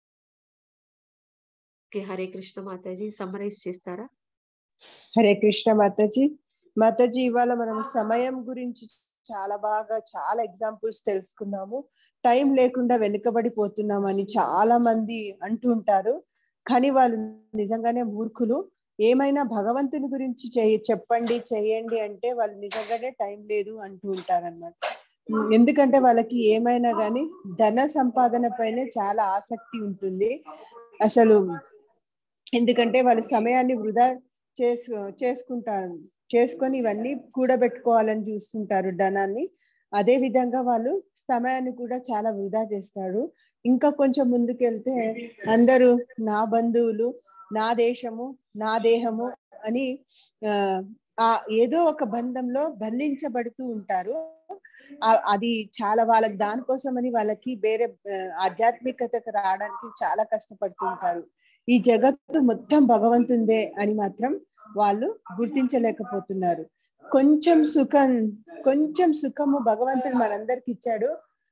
ఓకే హరే కృష్ణ మాతాజీ సమ్మరైజ్ చేస్తారా హరే కృష్ణ మాతాజీ మాతాజీ ఇవాళ మనం సమయం గురించి చాలా బాగా చాలా ఎగ్జాంపుల్స్ తెలుసుకున్నాము టైం లేకుండా వెనుకబడిపోతున్నామని చాలా మంది అంటూ ఉంటారు కానీ వాళ్ళు నిజంగానే మూర్ఖులు ఏమైనా భగవంతుని గురించి చెయ్యి చెప్పండి చెయ్యండి అంటే వాళ్ళు నిజంగానే టైం లేదు అంటూ ఉంటారన్నమాట ఉమ్, ఎందుకంటే వాళ్ళకి ఏమైనా కానీ ధన సంపాదన పైనే చాలా ఆసక్తి ఉంటుంది అసలు ఎందుకంటే వాళ్ళ సమయాన్ని వృధా చేసు చేసుకుంటారు చేసుకొని ఇవన్నీ కూడబెట్టుకోవాలని చూస్తుంటారు ధనాన్ని అదే విధంగా వాళ్ళు సమయాన్ని కూడా చాలా వృధా చేస్తాడు ఇంకా కొంచెం ముందుకెళ్తే అందరూ నా బంధువులు నా దేశము నా దేహము అని ఆ ఆ ఏదో ఒక బంధంలో బంధించబడుతూ ఉంటారు ఆ- అది చాలా వాళ్ళకి దానికోసమని వాళ్ళకి వేరే ఆ, ఆధ్యాత్మికతకు రావడానికి చాలా కష్టపడుతూ ఉంటారు ఈ జగత్తు మొత్తం భగవంతుందే అని మాత్రం వాళ్ళు గుర్తించలేకపోతున్నారు కొంచెం సుఖం కొంచెం సుఖము భగవంతుడు మనందరికి ఇచ్చాడు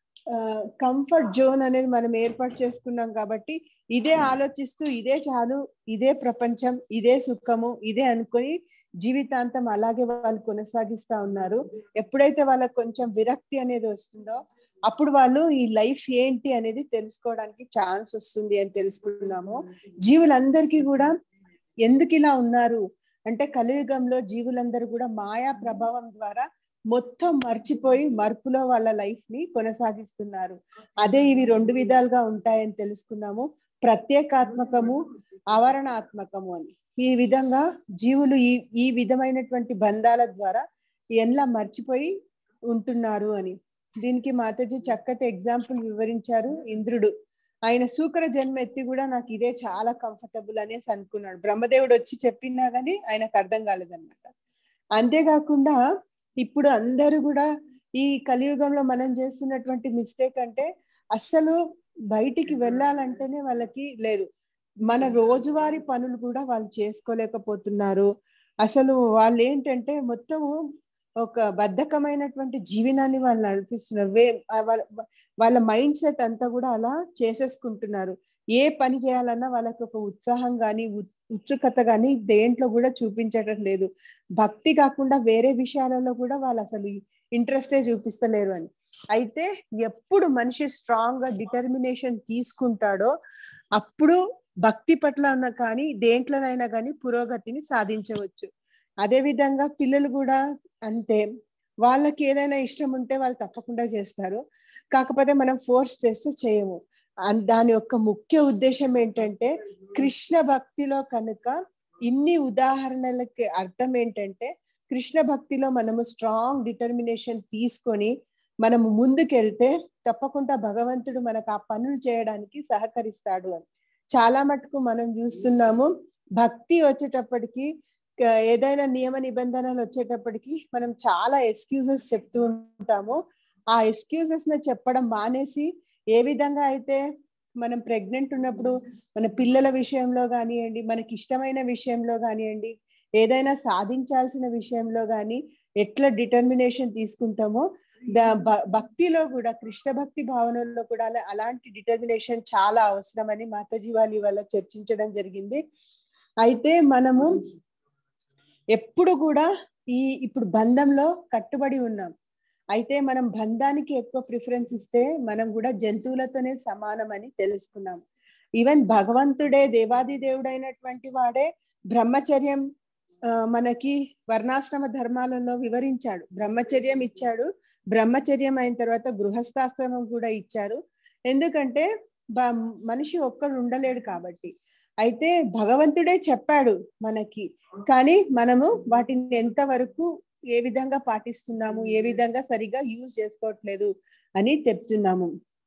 కంఫర్ట్ జోన్ అనేది మనం ఏర్పాటు చేసుకున్నాం కాబట్టి ఇదే ఆలోచిస్తూ ఇదే చాలు ఇదే ప్రపంచం ఇదే సుఖము ఇదే అనుకొని జీవితాంతం అలాగే వాళ్ళు కొనసాగిస్తా ఉన్నారు ఎప్పుడైతే వాళ్ళకి కొంచెం విరక్తి అనేది వస్తుందో అప్పుడు వాళ్ళు ఈ లైఫ్ ఏంటి అనేది తెలుసుకోవడానికి ఛాన్స్ వస్తుంది అని తెలుసుకున్నాము జీవులందరికీ కూడా ఎందుకు ఇలా ఉన్నారు అంటే కలియుగంలో జీవులందరూ కూడా మాయా ప్రభావం ద్వారా మొత్తం మర్చిపోయి మర్పులో వాళ్ళ లైఫ్ ని కొనసాగిస్తున్నారు అదే ఇవి రెండు విధాలుగా ఉంటాయని తెలుసుకున్నాము ప్రత్యేకాత్మకము ఆవరణాత్మకము అని ఈ విధంగా జీవులు ఈ ఈ విధమైనటువంటి బంధాల ద్వారా ఎలా మర్చిపోయి ఉంటున్నారు అని దీనికి మాతాజీ చక్కటి ఎగ్జాంపుల్ వివరించారు ఇంద్రుడు ఆయన సూకర జన్మ ఎత్తి కూడా నాకు ఇదే చాలా కంఫర్టబుల్ అనేసి అనుకున్నాడు బ్రహ్మదేవుడు వచ్చి చెప్పినా గానీ ఆయనకు అర్థం కాలేదన్నమాట అంతేకాకుండా ఇప్పుడు అందరూ కూడా ఈ కలియుగంలో మనం చేస్తున్నటువంటి మిస్టేక్ అంటే అస్సలు బయటికి వెళ్ళాలంటేనే వాళ్ళకి లేదు మన రోజువారీ పనులు కూడా వాళ్ళు చేసుకోలేకపోతున్నారు అసలు వాళ్ళు ఏంటంటే మొత్తము ఒక బద్ధకమైనటువంటి జీవనాన్ని వాళ్ళు నడిపిస్తున్నారు వే ఆ వాళ్ళ వాళ్ళ మైండ్ సెట్ అంతా కూడా అలా చేసేసుకుంటున్నారు ఏ పని చేయాలన్నా వాళ్ళకి ఒక ఉత్సాహం కానీ ఉత్సుకత కానీ దేంట్లో కూడా చూపించడం లేదు భక్తి కాకుండా వేరే విషయాలలో కూడా వాళ్ళు అసలు ఇంట్రెస్టే చూపిస్తలేరు అని అయితే ఎప్పుడు మనిషి స్ట్రాంగ్ గా డిటర్మినేషన్ తీసుకుంటాడో అప్పుడు భక్తి పట్ల ఉన్న కానీ దేంట్లోనైనా కానీ పురోగతిని సాధించవచ్చు అదే విధంగా పిల్లలు కూడా అంతే వాళ్ళకి ఏదైనా ఇష్టం ఉంటే వాళ్ళు తప్పకుండా చేస్తారు కాకపోతే మనం ఫోర్స్ చేస్తే చేయము అన్- దాని యొక్క ముఖ్య ఉద్దేశం ఏంటంటే కృష్ణ భక్తిలో కనుక ఇన్ని ఉదాహరణలకి అర్థం ఏంటంటే కృష్ణ భక్తిలో మనము స్ట్రాంగ్ డిటర్మినేషన్ తీసుకొని మనము ముందుకెళ్తే తప్పకుండా భగవంతుడు మనకు ఆ పనులు చేయడానికి సహకరిస్తాడు అని చాలా మటుకు మనం చూస్తున్నాము భక్తి వచ్చేటప్పటికి క- ఏదైనా నియమ నిబంధనలు వచ్చేటప్పటికి మనం చాలా ఎక్స్క్యూజెస్ చెప్తూ ఉంటాము ఆ ఎక్స్క్యూజెస్ ని చెప్పడం మానేసి ఏ విధంగా అయితే మనం ప్రెగ్నెంట్ ఉన్నప్పుడు మన పిల్లల విషయంలో కానివ్వండి మనకి ఇష్టమైన విషయంలో కానివ్వండి ఏదైనా సాధించాల్సిన విషయంలో కానీ ఎట్లా డిటర్మినేషన్ తీసుకుంటామో దా- భ- భక్తిలో కూడా కృష్ణ భక్తి భావనలో కూడా అలా- అలాంటి డిటర్మినేషన్ చాలా అవసరమని మాతాజీ వాళ్ళు ఇవాళ చర్చించడం జరిగింది అయితే మనము ఎప్పుడు కూడా ఈ ఇప్పుడు బంధంలో కట్టుబడి ఉన్నాం అయితే మనం బంధానికి ఎక్కువ ప్రిఫరెన్స్ ఇస్తే మనం కూడా జంతువులతోనే సమానం అని తెలుసుకున్నాం ఈవెన్ భగవంతుడే దేవాది దేవుడైనటువంటి వాడే బ్రహ్మచర్యం ఆ, మనకి వర్ణాశ్రమ ధర్మాలలో వివరించాడు బ్రహ్మచర్యం ఇచ్చాడు బ్రహ్మచర్యం అయిన తర్వాత గృహస్థాశ్రమం కూడా ఇచ్చారు ఎందుకంటే బ- మనిషి ఒక్కడు ఉండలేడు కాబట్టి అయితే భగవంతుడే చెప్పాడు మనకి కానీ మనము వాటిని ఎంతవరకు ఏ విధంగా పాటిస్తున్నాము ఏ విధంగా సరిగా యూజ్ చేసుకోవట్లేదు అని చెప్తున్నాము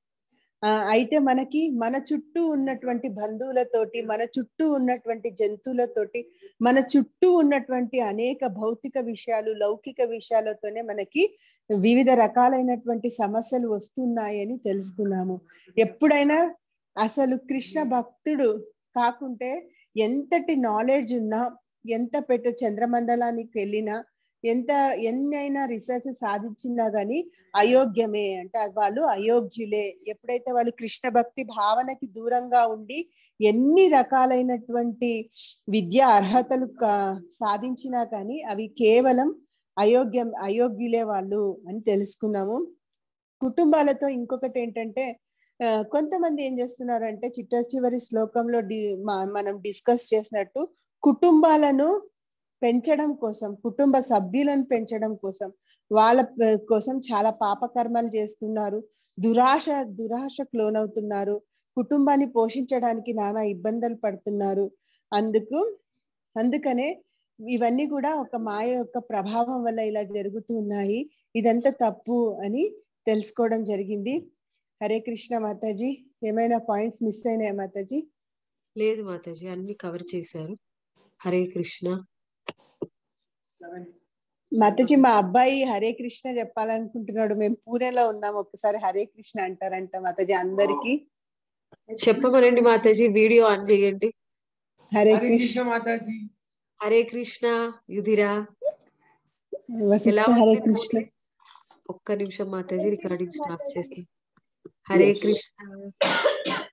ఆ, అయితే మనకి మన చుట్టూ ఉన్నటువంటి బంధువులతోటి మన చుట్టూ ఉన్నటువంటి జంతువులతోటి మన చుట్టూ ఉన్నటువంటి అనేక భౌతిక విషయాలు లౌకిక విషయాలతోనే మనకి వివిధ రకాలైనటువంటి సమస్యలు వస్తున్నాయని తెలుసుకున్నాము ఎప్పుడైనా అసలు కృష్ణ భక్తుడు కాకుంటే ఎంతటి నాలెడ్జ్ ఉన్నా ఎంత పెట్టు చంద్రమండలానికి వెళ్ళినా ఎంత ఎన్నైనా రీసెర్చ్ సాధించినా గానీ అయోగ్యమే అంటే వాళ్ళు అయోగ్యులే ఎప్పుడైతే వాళ్ళు కృష్ణ భక్తి భావనకి దూరంగా ఉండి ఎన్ని రకాలైనటువంటి విద్యా అర్హతలు కా- సాధించినా కానీ అవి కేవలం అయోగ్యం అయోగ్యులే వాళ్ళు అని తెలుసుకున్నాము కుటుంబాలతో ఇంకొకటి ఏంటంటే ఆ, కొంతమంది ఏం చేస్తున్నారంటే చిట్ట చివరి శ్లోకంలో డి మ- మనం డిస్కస్ చేసినట్టు కుటుంబాలను పెంచడం కోసం కుటుంబ సభ్యులను పెంచడం కోసం వాళ్ళ ప- కోసం చాలా పాపకర్మలు చేస్తున్నారు దురాశ దురాశకు లోనవుతున్నారు కుటుంబాన్ని పోషించడానికి నానా ఇబ్బందులు పడుతున్నారు అందుకు అందుకనే ఇవన్నీ కూడా ఒక మాయ యొక్క ప్రభావం వల్ల ఇలా జరుగుతూ ఉన్నాయి ఇదంతా తప్పు అని తెలుసుకోవడం జరిగింది హరే కృష్ణ మాతాజీ ఏమైనా పాయింట్స్ మిస్ అయినాయా మాతాజీ లేదు మాతాజీ అన్ని కవర్ చేశారు హరే కృష్ణ మాతాజీ మా అబ్బాయి హరే కృష్ణ చెప్పాలనుకుంటున్నాడు మేము పూణేలో ఉన్నాం ఒక్కసారి హరే కృష్ణ అంటారంట మాతాజీ అందరికి చెప్పమనండి మాతాజీ వీడియో ఆన్ చేయండి హరే హరే కృష్ణ కృష్ణ మాతాజీ హరే కృష్ణ యుధిరా ఎలా వశిష్ఠ హరే ఉంది కృష్ణ పూణే? ఒక్క నిమిషం మాతాజీ రికార్డింగ్ స్టాప్ చేస్తాను హరే కృష్ణ